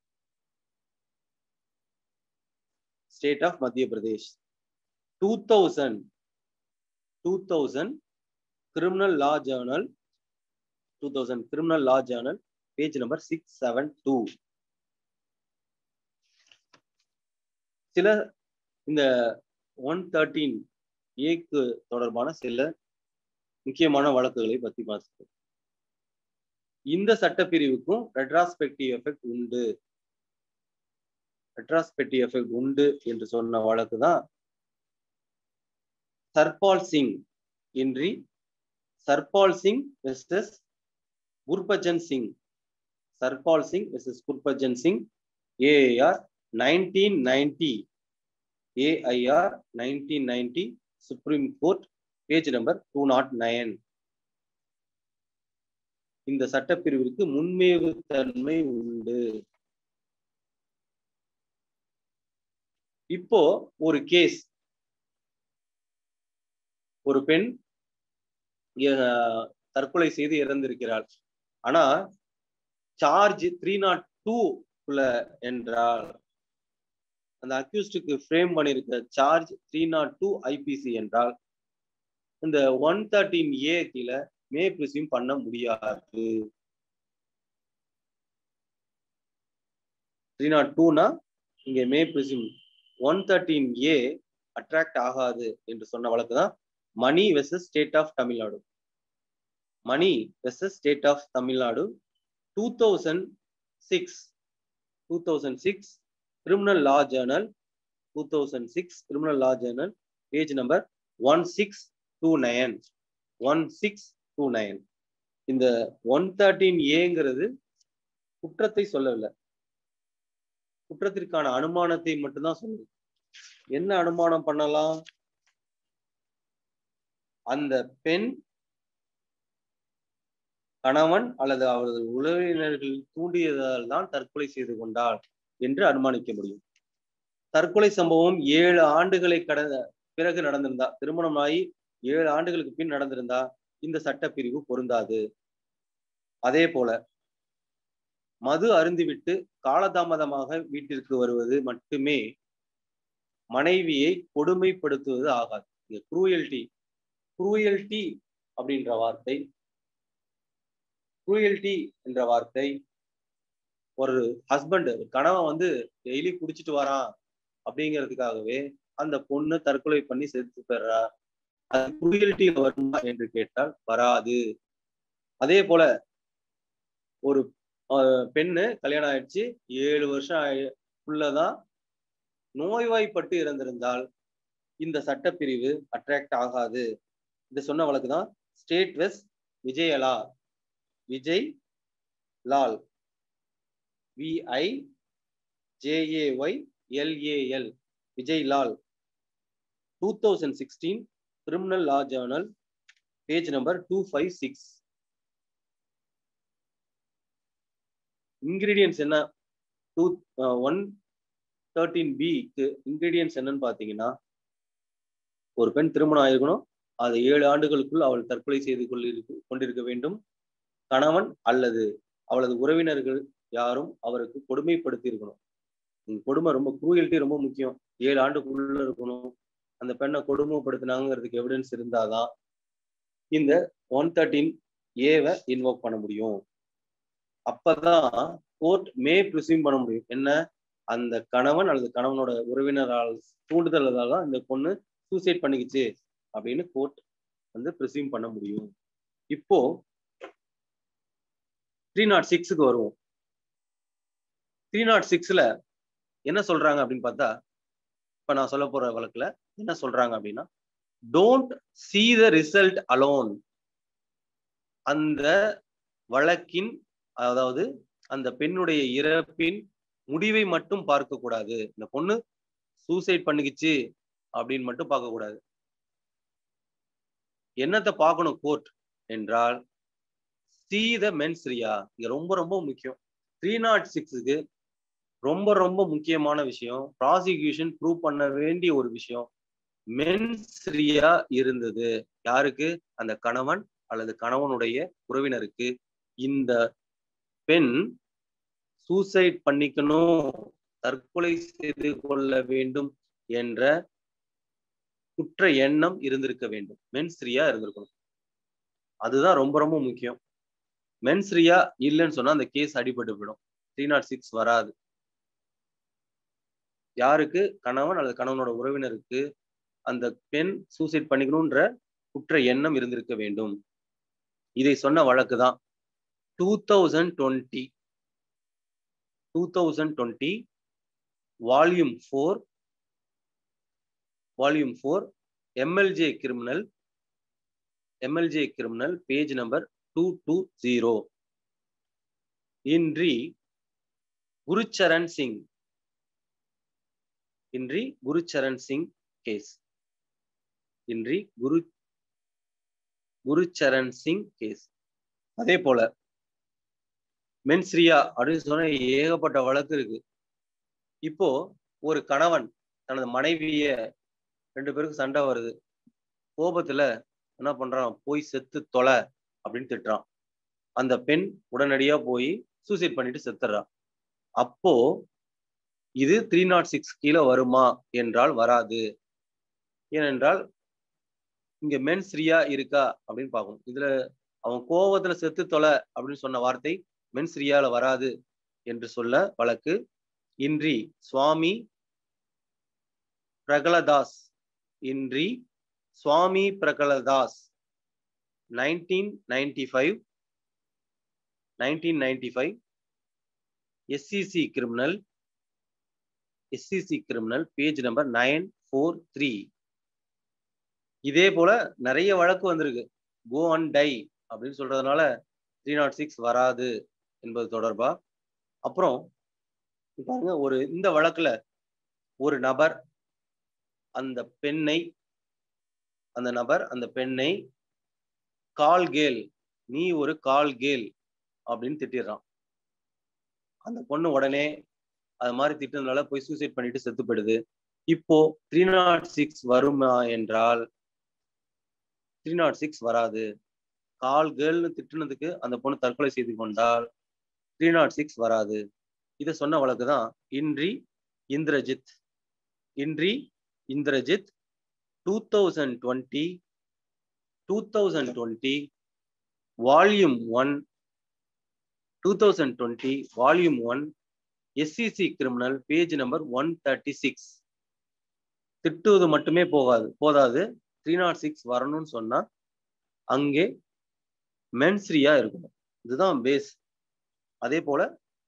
state of Madhya Pradesh two thousand two thousand criminal law journal two thousand criminal law journal page number six seven two சில இந்த ஒன் தேர்ட்டீன் ஏக்கு தொடர்பான சில முக்கியமான வழக்குகளை பத்தி பார்த்துக்கோம் இந்த சட்டப்பிரிவுக்கும் ரெட்ராஸ்பெக்டிவ் எஃபெக்ட் உண்டு ரெட்ராஸ்பெக்டிவ் எஃபெக்ட் உண்டு என்று சொன்ன வழக்கு தான் Sarbal Singh in re Sarbal Singh versus Gurbhajan Singh Sarbal Singh versus Gurbhajan Singh AR nineteen ninety AIR nineteen ninety supreme court page number two not nine இந்த சட்டப்பிரிவிற்கு முன்மேவு தன்மை உண்டு இப்போ ஒரு கேஸ் ஒரு பெண் தற்கொலை செய்து இறந்திருக்கிறாள் ஆனா சார்ஜ் த்ரீ நாட் டூ என்றால் அந்த அக்யூஸ்டுக்கு ஃப்ரேம் பண்ணியிருக்க charge three not two IPC என்றால் இந்த ஒன் தேர்ட்டீன் ஏ கீழே மே பிரிசியூம் பண்ண முடியாது த்ரீ நாட் டூனா இங்க may presume one thirteen A attract ஆகாது என்று சொன்ன வழக்கு தான் Mani versus state of Tamil Nadu Mani versus state of Tamil Nadu two thousand six two thousand six criminal law journal two thousand six criminal law journal page number one six two nine one six two nine இந்த ஒன் தேர்ட்டீன் ஏங்கிறது குற்றத்தை சொல்லவில்லை குற்றத்திற்கான அனுமானத்தை மட்டும்தான் சொல்லுது என்ன அனுமானம் பண்ணலாம் அந்த பெண் கணவன் அல்லது அவரது உறவினர்கள் தூண்டியதால் தான் தற்கொலை செய்து கொண்டாள் என்று அனுமானிக்க முடியும் தற்கொலை சம்பவம் ஏழு ஆண்டுகளை கடந்த பிறகு நடந்திருந்தா திருமணமாகி ஏழு ஆண்டுகளுக்கு பின் நடந்திருந்தா இந்த சட்டப்பிரிவு பொருந்தாது அதே போல மது அருந்திவிட்டு காலதாமதமாக வீட்டிற்கு வருவது மட்டுமே மனைவியை கொடுமைப்படுத்துவது ஆகாது இந்த குரூயல்டி குரூயல்டி அப்படின்ற வார்த்தை குரூயல்டி என்ற வார்த்தை ஒரு ஹஸ்பண்ட் கணவன் வந்து டெய்லி குடிச்சிட்டு வரான் அப்படிங்கிறதுக்காகவே அந்த பொண்ணு தற்கொலை பண்ணி செத்து பெறா அது குரூயல்டி வருமா என்று கேட்டால் வராது அதே போல ஒரு பெண்ணு கல்யாணம் ஆயிடுச்சு ஏழு வருஷம் உள்ளதான் நோய்வாய்ப்பட்டு இறந்திருந்தால் இந்த சட்டப்பிரிவு அட்ராக்ட் ஆகாது இது சொன்ன வழக்கு தான் ஸ்டேட் வெஸ் விஜயலா Vijay Lal VI JAY LAL Vijay Lal two thousand sixteen criminal law journal page number two five six ingredients என்ன டூ ஒன் தேர்ட்டீன் பிக்கு இன்கிரீடியன்ஸ் என்னன்னு பார்த்தீங்கன்னா ஒரு பெண் திருமணம் ஆயிருக்கணும் அது ஏழு ஆண்டுகளுக்குள் அவள் தற்கொலை செய்து கொள்ளிருக்கு கொண்டிருக்க வேண்டும் கணவன் அல்லது அவளது உறவினர்கள் யாரும் அவருக்கு கொடுமைப்படுத்தி இருக்கணும் கொடுமை ரொம்ப குரூயல்ட்டி ரொம்ப முக்கியம் ஏழு ஆண்டுக்குள்ள இருக்கணும் அந்த பெண்ணை கொடுமைப்படுத்தினாங்கிறதுக்கு எவிடன்ஸ் இருந்தாதான் இந்த ஒன் தேர்ட்டீன் ஏவை இன்வோக் பண்ண முடியும் அப்பதான் கோர்ட் மே ப்ரிசீவ் பண்ண முடியும் என்ன அந்த கணவன் அல்லது கணவனோட உறவினரால் தூண்டுதலால தான் இந்த பொண்ணு சூசைட் பண்ணிக்கிச்சு அப்படின்னு கோர்ட் வந்து ப்ரிசீவ் பண்ண முடியும் இப்போ த்ரீ நாட் சிக்ஸுக்கு வருவோம் த்ரீ நாட் சிக்ஸ்ல என்ன சொல்றாங்க அப்படின்னு பார்த்தா இப்ப நான் சொல்ல போற வழக்குல என்ன சொல்றாங்க அப்படின்னா don't see the result alone அந்த வழக்கின் அதாவது அந்த பெண்ணுடைய இறப்பின் முடிவை மட்டும் பார்க்க கூடாது இந்த பொண்ணு சூசைட் பண்ணிக்கிச்சு அப்படின்னு மட்டும் பார்க்க கூடாது என்னத்தை பார்க்கணும் கோர்ட் என்றால் சி த மென்ஸ்ரியா இங்க ரொம்ப ரொம்ப முக்கியம் த்ரீ நாட் சிக்ஸுக்கு ரொம்ப ரொம்ப முக்கியமான விஷயம் ப்ராசிக்யூஷன் ப்ரூவ் பண்ண வேண்டிய ஒரு விஷயம் மென்ஸ்ரியா இருந்தது யாருக்கு அந்த கணவன் அல்லது கணவனுடைய உறவினருக்கு இந்த பெண் சூசைட் பண்ணிக்கணும் தற்கொலை செய்து கொள்ள வேண்டும் என்ற குற்ற எண்ணம் இருந்திருக்க வேண்டும் மென்ஸ்ரியா இருந்திருக்கணும் அதுதான் ரொம்ப ரொம்ப முக்கியம் மென்ஸ்ரியா இல்லைன்னு சொன்னா அந்த கேஸ் அடிபட்டு போயிடும் த்ரீ நாட் சிக்ஸ் வராது யாருக்கு கணவன் அல்லது கணவனோட உறவினருக்கு அந்த பெண் சூசைட் பண்ணிக்கணும்ன்ற குற்ற எண்ணம் இருந்திருக்க வேண்டும் இதை சொன்ன வழக்கு தான் two thousand twenty two thousand twenty volume four volume four MLJ criminal MLJ criminal page number two two zero in re Gurcharan Singh இன்றி குருச்சரண் சிங் கேஸ் இன்றி குரு குருச்சரண் சிங் கேஸ் அதே போல மென்ஸ்ரியா அப்படின்னு சொன்ன ஏகப்பட்ட வழக்கு இருக்கு இப்போ ஒரு கணவன் தனது மனைவிய ரெண்டு பேருக்கு சண்டை வருது கோபத்துல என்ன பண்றான் போய் செத்து தொலை அப்படின்னு திட்டுறான் அந்த பெண் உடனடியா போய் சூசைட் பண்ணிட்டு செத்துறான் அப்போ இது த்ரீ நாட் சிக்ஸ் கீழே வருமா என்றால் வராது ஏனென்றால் இங்க மென்ஸ்ரியா இருக்கா அப்படின்னு பார்க்கணும் இதுல அவன் கோபத்துல செத்து தொலை அப்படின்னு சொன்ன வார்த்தை மென்ஸ்ரியால வராது என்று சொல்ல வழக்கு இன்றி Swami Prahladas in re Swami Prahladas nineteen ninety five nineteen ninety five SCC criminal SCC criminal page number nine four three இதே போல நிறைய வழக்கு வந்திருக்கு கோ அண்ட் டை அப்படின்னு சொல்றதுனால த்ரீ நாட் சிக்ஸ் வராது என்பது தொடர்பா அப்புறம் பாருங்க ஒரு இந்த வழக்குல ஒரு நபர் அந்த பெண்ணை அந்த நபர் அந்த பெண்ணை கால் கேல் நீ ஒரு கால் கேல் அப்படின்னு திட்டிடுறான் அந்த பொண்ணு உடனே அது மாதிரி திட்டுறதுனால போய் சூசைட் பண்ணிட்டு செத்து போயிடுது இப்போ த்ரீ நாட் சிக்ஸ் வருமா என்றால் த்ரீ நாட் சிக்ஸ் வராது கால் கேர்ள்னு திட்டுனதுக்கு அந்த பொண்ணு தற்கொலை செய்து கொண்டால் த்ரீ நாட் சிக்ஸ் வராது இதை சொன்ன வழக்கு தான் in re Indrajit in re Indrajit two thousand twenty two thousand twenty volume one two thousand twenty volume one SCC criminal page number one thirty six திட்டுவது மட்டுமே போகாது போதாது த்ரீ நாட் சிக்ஸ் வரணும்னு சொன்னா அங்கே மென்ஸ்ரியா இருக்கணும் இதுதான் பேஸ் அதே போல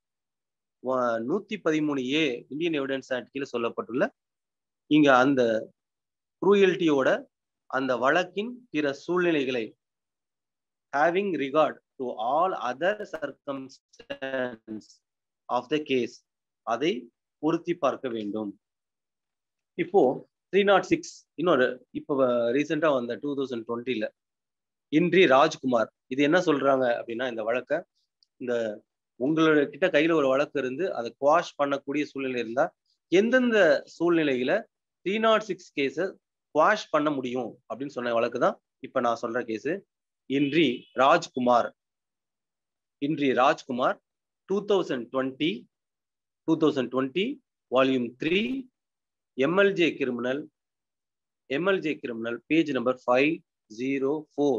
நூத்தி பதிமூணு ஏ இந்தியன் எவிடன்ஸ் ஆக்ட் கீழே சொல்லப்பட்டுள்ள இங்க அந்த குரூயல்ட்டியோட அந்த வழக்கின் பிற சூழ்நிலைகளை having regard to all other circumstances of the case அதை பொருத்தி பார்க்க வேண்டும் இப்போ த்ரீ நாட் சிக்ஸ் இன்னொரு இப்போ ரீசெண்டா வந்த டூ தௌசண்ட் டுவெண்ட்டில இன்றி ராஜ்குமார் இது என்ன சொல்றாங்க அப்படின்னா இந்த வழக்க இந்த உங்களோட கிட்ட கையில ஒரு வழக்கு இருந்து அதை குவாஷ் பண்ணக்கூடிய சூழ்நிலை இருந்தா எந்தெந்த சூழ்நிலையில த்ரீ நாட் சிக்ஸ் கேஸை குவாஷ் பண்ண முடியும் அப்படின்னு சொன்ன வழக்கு தான் இப்ப நான் சொல்ற case in re Rajkumar in re Rajkumar two thousand twenty two thousand twenty volume three MLJ criminal MLJ criminal page number five zero four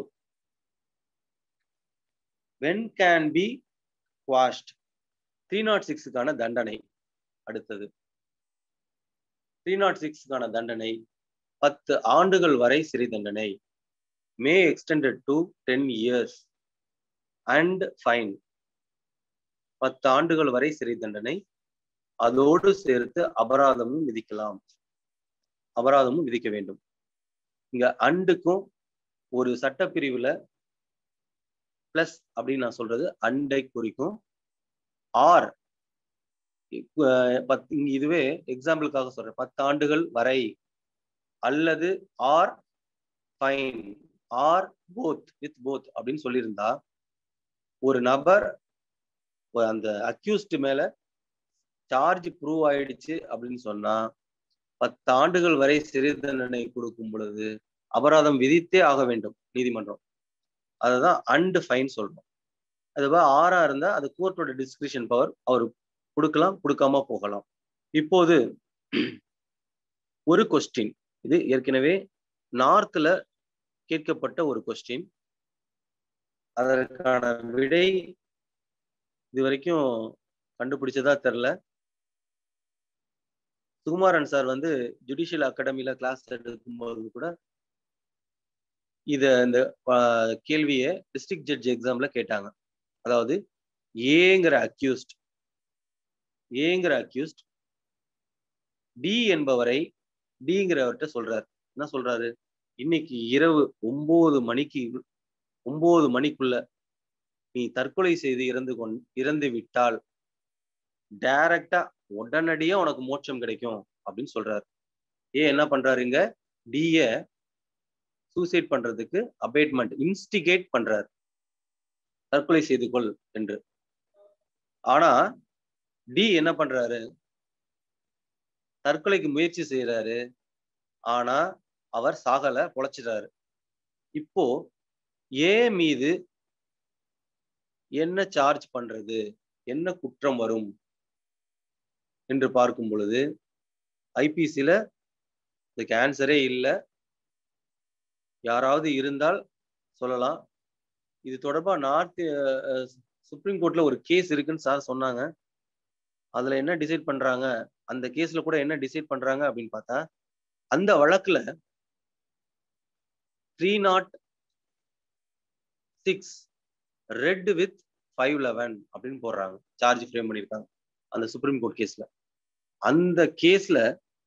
when can be quashed three not சிக்ஸுக்கான தண்டனை அடுத்தது த்ரீ நாட் சிக்ஸுக்கான தண்டனை பத்து ஆண்டுகள் வரை சிறை தண்டனை may extended to ten years and fine பத்து ஆண்டுகள் வரை சிறை தண்டனை அதோடு சேர்த்து அபராதமும் விதிக்கலாம் அபராதமும் விதிக்க வேண்டும் இங்க அண்டுக்கும் ஒரு சட்டப்பிரிவுல பிளஸ் அப்படின்னு நான் சொல்றது அண்டை குறிக்கும் ஆர் பத் இங்க இதுவே எக்ஸாம்பிளுக்காக சொல்றேன் பத்து ஆண்டுகள் வரை அல்லது or fine or both with both அப்படின்னு சொல்லியிருந்தா ஒரு நபர் அந்த அக்யூஸ்ட் மேல சார்ஜ் ப்ரூவ் ஆயிடுச்சு அப்படின்னு சொன்னா பத்து ஆண்டுகள் வரை சிறை தண்டனை கொடுக்கும் பொழுது அபராதம் விதித்தே ஆக வேண்டும் நீதிமன்றம் அதுதான் அண்டு ஃபைன் சொல்றோம் அதுவா ஆறா இருந்தா அது கோர்ட்டோட டிஸ்கிரிப்ஷன் பவர் அவர் கொடுக்கலாம் கொடுக்காம போகலாம் இப்போது ஒரு கொஸ்டின் இது ஏற்கனவே நார்த்ல கேட்கப்பட்ட ஒரு கொஸ்டின் அதற்கான விடை இது வரைக்கும் கண்டுபிடிச்சதா தெரில சுகுமாரன் சார் வந்து ஜுடிஷியல் அகாடமில கிளாஸ் எடுக்கும்போது கூட இத இந்த கேள்வியை டிஸ்ட்ரிக்ட் ஜட்ஜ் எக்ஸாம்ல கேட்டாங்க அதாவது ஏங்கிற அக்யூஸ்ட் ஏங்கிற அக்யூஸ்ட் டி என்பவரை டிங்கிறவர்கிட்ட சொல்றாரு என்ன சொல்றாரு இன்னைக்கு இரவு ஒன்பது மணிக்கு ஒன்பது மணிக்குள்ள நீ தற்கொலை செய்து இறந்து கொண் இறந்து விட்டால் டைரக்டா உடனடியா உனக்கு மோட்சம் கிடைக்கும் அப்படின்னு சொல்றாரு ஏன் என்ன பண்றாருங்க டிய சூசைட் பண்றதுக்கு அபேட்மெண்ட் இன்ஸ்டிகேட் பண்றாரு தற்கொலை செய்து கொள் என்று ஆனா டி என்ன பண்றாரு தற்கொலைக்கு முயற்சி செய்யறாரு ஆனா அவர் சாகல பொழைச்சிட்டாரு இப்போ ஏ மீது என்ன சார்ஜ் பண்றது என்ன குற்றம் வரும் என்று பார்க்கும் பொழுது ஐபிசில இதுக்கு ஆன்சரே இல்லை யாராவது இருந்தால் சொல்லலாம் இது தொடர்பா நார்த் சுப்ரீம் கோர்ட்ல ஒரு கேஸ் இருக்குன்னு சார் சொன்னாங்க அதுல என்ன டிசைட் பண்றாங்க அந்த கேஸ்ல கூட என்ன டிசைட் பண்றாங்க அப்படின்னு பார்த்தா அந்த வழக்குல three not six read with five eleven அப்படின்னு போடுறாங்க சார்ஜ் ஃப்ரேம் பண்ணியிருக்காங்க அந்த சுப்ரீம் கோர்ட் கேஸ்ல அந்த கேஸ்ல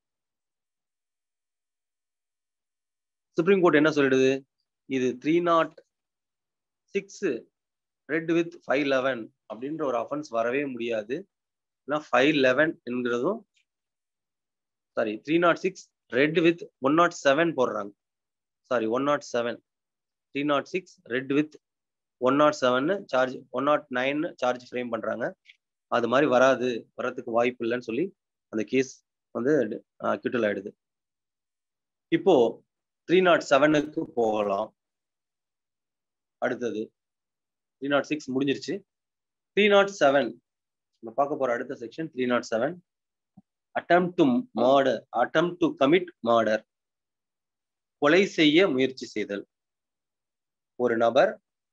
சுப்ரீம் கோர்ட் என்ன சொல்லிடுது இது three not six read with five eleven அப்படின்ற ஒரு அஃபென்ஸ் வரவே முடியாது ஏன்னா ஃபைவ் லெவன் என்கிறதும் sorry three not six read with one not seven போடுறாங்க sorry one not seven three not six read with one not seven charge one not nine charge frame பண்றாங்க அது மாதிரி வராது வரதுக்கு வாய்ப்பு இல்லைன்னு சொல்லி அந்த கேஸ் வந்து கிட்டல் ஆயிடுது இப்போ த்ரீ நாட் செவனுக்கு போகலாம் அடுத்தது த்ரீ நாட் சிக்ஸ் முடிஞ்சிருச்சு த்ரீ நாட் செவன் நம்ம பார்க்க போற அடுத்த section three not seven attempt to murder attempt to commit murder கொலை செய்ய முயற்சி செய்தல் ஒரு நபர்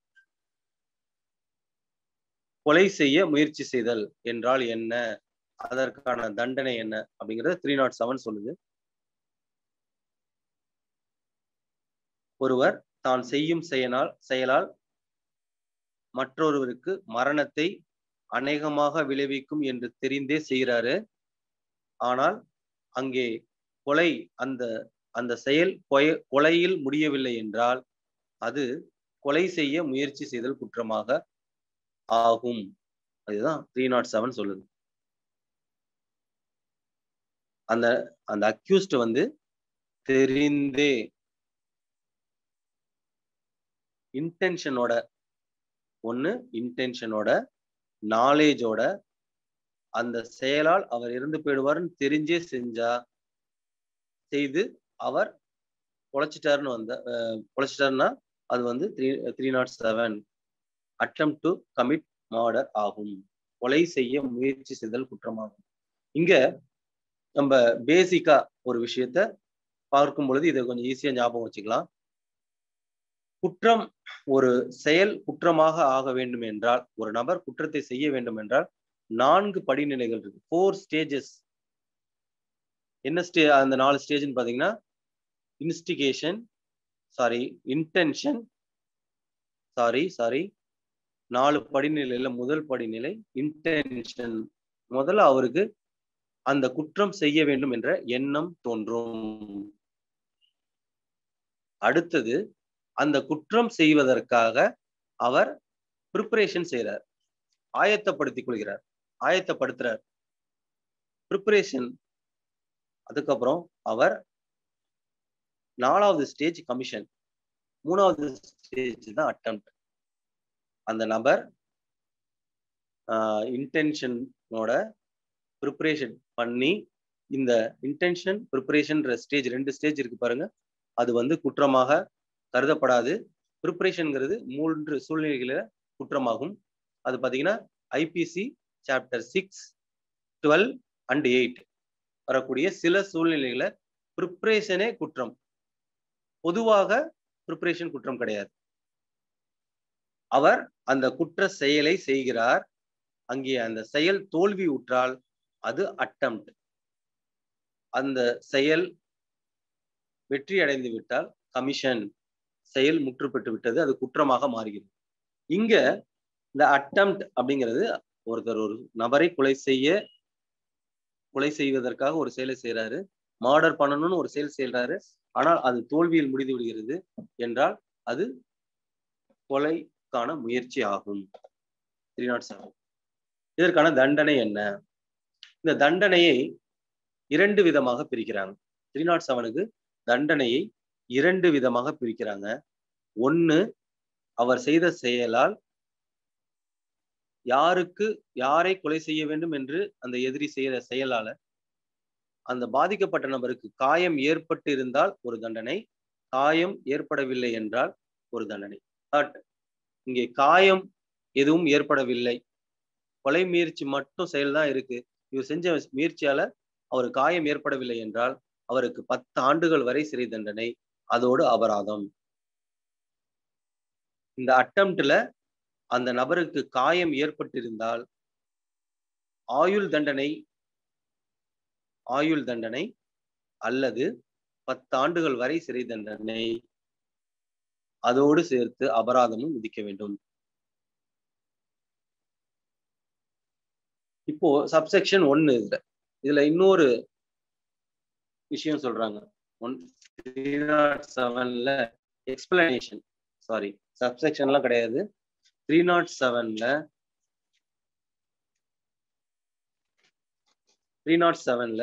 கொலை செய்ய முயற்சி செய்தல் என்றால் என்ன அதற்கான தண்டனை என்ன அப்படிங்கறத த்ரீ நாட் செவன் சொல்லுது ஒருவர் தான் செய்யும் செயனால் செயலால் மற்றொருவருக்கு மரணத்தை அநேகமாக விளைவிக்கும் என்று தெரிந்தே செய்கிறாரு ஆனால் அங்கே கொலை அந்த அந்த செயல் கொலையில் முடியவில்லை என்றால் அது கொலை செய்ய முயற்சி செய்தல் குற்றமாக ஆகும் அதுதான் த்ரீ நாட் செவன் சொல்லுது அந்த அந்த அக்யூஸ்ட் வந்து தெரிந்தே இன்டென்ஷனோட ஒன்று இன்டென்ஷனோட நாலேஜோட அந்த செயலால் அவர் இறந்து போயிடுவார்னு தெரிஞ்சே செஞ்சா செய்து அவர் பொழைச்சிட்டாருன்னு வந்த பொழைச்சிட்டாருன்னா அது வந்து three three not seven attempt to commit murder ஆகும் கொலை செய்ய முயற்சி செய்தல் குற்றமாகும் இங்க நம்ம பேசிக்கா ஒரு விஷயத்த பார்க்கும் பொழுது இதை கொஞ்சம் ஈஸியா ஞாபகம் வச்சுக்கலாம் குற்றம் ஒரு செயல் குற்றமாக ஆக வேண்டும் என்றால் ஒரு நபர் குற்றத்தை செய்ய வேண்டும் என்றால் நான்கு படிநிலைகள் இருக்கு ஃபோர் ஸ்டேஜஸ் என்ன ஸ்டே அந்த நாலு ஸ்டேஜ்னு பாத்தீங்கன்னா instigation sorry intention sorry sorry நாலு படிநிலையில முதல் படிநிலை இன்டென்ஷன் முதல்ல அவருக்கு அந்த குற்றம் செய்ய வேண்டும் என்ற எண்ணம் தோன்றும் அடுத்தது அந்த குற்றம் செய்வதற்காக அவர் ப்ரிப்பரேஷன் செய்கிறார் ஆயத்தப்படுத்திக் கொள்கிறார் ஆயத்தப்படுத்துறார் ப்ரிப்பரேஷன் அதுக்கப்புறம் அவர் நாலாவது ஸ்டேஜ் கமிஷன் மூணாவது ஸ்டேஜ் தான் அட்டம் அந்த நபர் இன்டென்ஷனோட ப்ரிப்பரேஷன் பண்ணி இந்த இன்டென்ஷன் ப்ரிப்பரேஷன்ற ஸ்டேஜ் ரெண்டு ஸ்டேஜ் இருக்கு பாருங்க அது வந்து குற்றமாக கருதப்படாது ப்ரிப்பரேஷன்ங்கிறது மூன்று சூழ்நிலைகளில் குற்றமாகும் அது பார்த்தீங்கன்னா IPC chapter six twelve and eight வரக்கூடிய சில சூழ்நிலைகளை ப்ரிப்பரேஷனே குற்றம் பொதுவாக ப்ரிப்பரேஷன் குற்றம் கிடையாது அவர் அந்த குற்ற செயலை செய்கிறார் அங்கே அந்த செயல் தோல்வி உற்றால் அது அட்டம் அந்த செயல் வெற்றி அடைந்து விட்டால் கமிஷன் செயல் முற்றுப்பட்டு விட்டது அது குற்றமாக மாறுகிறது இங்க இந்த அட்டம் அப்படிங்கிறது ஒருத்தர் ஒரு நபரை கொலை செய்ய கொலை செய்வதற்காக ஒரு செயலை செய்யறாரு மார்டர் பண்ணணும்னு ஒரு செயல் செய்யறாரு ஆனால் அது தோல்வியில் முடிந்து விடுகிறது என்றால் அது கொலைக்கான முயற்சி ஆகும் த்ரீ நாட் செவன் இதற்கான தண்டனை என்ன இந்த தண்டனையை இரண்டு விதமாக பிரிக்கிறாங்க த்ரீ நாட் செவனுக்கு தண்டனையை இரண்டு விதமாக பிரிக்கிறாங்க ஒன்னு அவர் செய்த செயலால் யாருக்கு யாரை கொலை செய்ய வேண்டும் என்று அந்த எதிரி செய்த செயலால அந்த பாதிக்கப்பட்ட நபருக்கு காயம் ஏற்பட்டு இருந்தால் ஒரு தண்டனை காயம் ஏற்படவில்லை என்றால் ஒரு தண்டனை பட் இங்கே காயம் எதுவும் ஏற்படவில்லை கொலை முயற்சி மட்டும் செயல் தான் இருக்கு இவர் செஞ்ச முயற்சியால அவர் காயம் ஏற்படவில்லை என்றால் அவருக்கு பத்து ஆண்டுகள் வரை சிறை தண்டனை அதோடு அபராதம் இந்த அட்டம்ப்ட்ல அந்த நபருக்கு காயம் ஏற்பட்டிருந்தால் ஆயுள் தண்டனை ஆயுள் தண்டனை அல்லது பத்தாண்டுகள் வரை சிறை தண்டனை அதோடு சேர்த்து அபராதமும் விதிக்க வேண்டும் இப்போ சப்செக்ஷன் ஒன்னு இதுல இதுல இன்னொரு விஷயம் சொல்றாங்க ஒன் த்ரீ நாட் செவன்ல எக்ஸ்பிளனேஷன் சாரி சப்செக்ஷன்லாம் கிடையாது த்ரீ நாட் செவன்ல த்ரீ நாட் செவன்ல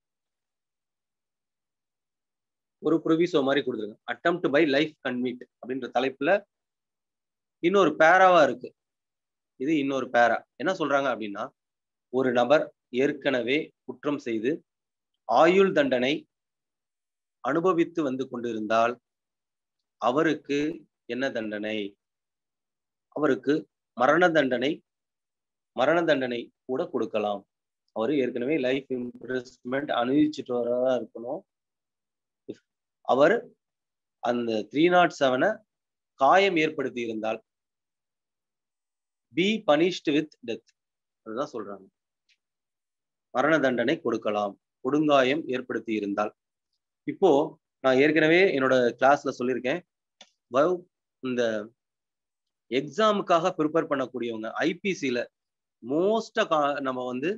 ஒரு ப்ரொவிசோ மாதிரி கொடுத்துருங்க அட்டம் பை லைஃப் கன்விட் அப்படின்ற தலைப்புல இன்னொரு பேராவா இருக்கு இது இன்னொரு பேரா என்ன சொல்றாங்க அப்படின்னா ஒரு நபர் ஏற்கனவே குற்றம் செய்து ஆயுள் தண்டனை அனுபவித்து வந்து கொண்டிருந்தால் அவருக்கு என்ன தண்டனை அவருக்கு மரண தண்டனை மரண தண்டனை கூட கொடுக்கலாம் அவர் ஏற்கனவே லைஃப் இம்ப்ரெஸ்மெண்ட் அனுபவிச்சுட்டு வரதா இருக்கணும் அவர் அந்த த்ரீ நாட் செவனை காயம் ஏற்படுத்தி இருந்தால் பி பனிஷ்டு வித் டெத் அதுதான் சொல்றாங்க மரண தண்டனை கொடுக்கலாம் கொடுங்காயம் ஏற்படுத்தி இருந்தால் இப்போ நான் ஏற்கனவே என்னோட கிளாஸ்ல சொல்லியிருக்கேன் இந்த எக்ஸாமுக்காக ப்ரிப்பேர் பண்ணக்கூடியவங்க ஐபிசியில மோஸ்டா நம்ம வந்து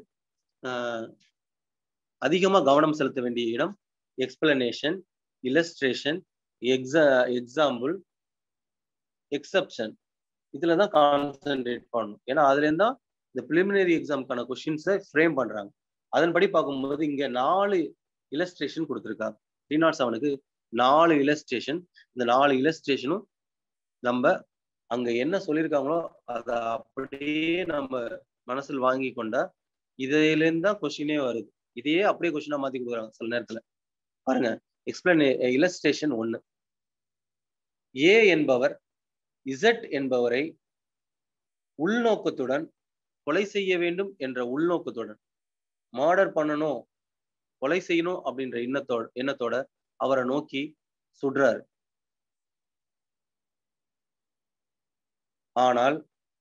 அதிகமா கவனம் செலுத்த வேண்டிய இடம் எக்ஸ்பிளனேஷன் இல்லஸ்ட்ரேஷன் எக்ஸா எக்ஸாம்பிள் எக்ஸப்ஷன் இதுல தான் கான்சென்ட்ரேட் பண்ணணும் ஏன்னா அதுல இருந்தா இந்த பிலிமினரி எக்ஸாமுக்கான கொஸ்டின்ஸை ஃப்ரேம் பண்றாங்க அதன்படி பார்க்கும்போது இங்க நாலு இலஸ்ட்ரேஷன் கொடுத்துருக்காங்க த்ரீ நாட் செவனுக்கு நாலு இலஸ்ட்ரேஷன் இந்த நாலு இலஸ்ட்ரேஷனும் நம்ம அங்க என்ன சொல்லியிருக்காங்களோ அதை அப்படியே நம்ம மனசில் வாங்கி கொண்டா இதுலேருந்து தான் கொஸ்டினே வருது இதையே அப்படியே கொஸ்டினா மாத்தி கொடுக்குறாங்க சில நேரத்துல பாருங்க எக்ஸ்பிளைன் இலஸ்ட்ரேஷன் ஒண்ணு ஏ என்பவர் இசட் என்பவரை உள்நோக்கத்துடன் கொலை செய்ய வேண்டும் என்ற உள்நோக்கத்துடன் மார்டர் பண்ணணும் கொலை செய்யணும் அப்படின்ற எண்ணத்தோட எண்ணத்தோட அவரை நோக்கி சுடுறாரு ஆனால்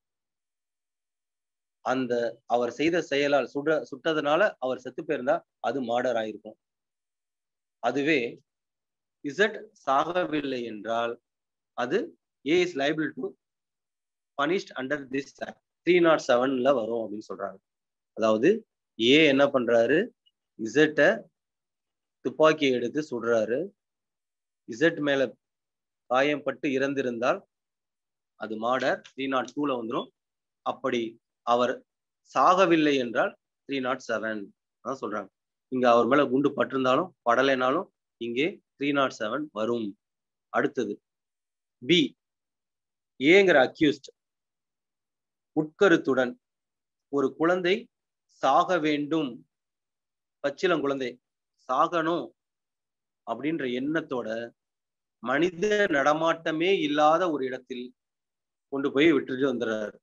அந்த அவர் செய்த செயலால் சுட சுட்டதுனால அவர் செத்து போயிருந்தா அது மார்டர் ஆயிருக்கும் அதுவே இசட் சாகவில்லை என்றால் அது A is liable to punished under this three not செவன்ல வரும் அப்படின்னு சொல்றாங்க அதாவது ஏ என்ன பண்றாரு இசட்டை துப்பாக்கியை எடுத்து சுடுறாரு இசட் மேல காயம்பட்டு இறந்திருந்தால் அது மாடர் த்ரீ நாட் டூல வந்துடும் அப்படி அவர் சாகவில்லை என்றால் த்ரீ நாட் செவன் அதான் சொல்றாங்க இங்க அவர் மேல குண்டு பட்டிருந்தாலும் படலைனாலும் இங்கே த்ரீ நாட் செவன் வரும் அடுத்தது பி ஏங்கிற அக்யூஸ்ட் உட்கருத்துடன் ஒரு குழந்தை சாக வேண்டும் பச்சிளம் குழந்தை சாகணும் அப்படின்ற எண்ணத்தோட மனித நடமாட்டமே இல்லாத ஒரு இடத்தில் கொண்டு போய் விட்டுட்டு வந்துடுறாரு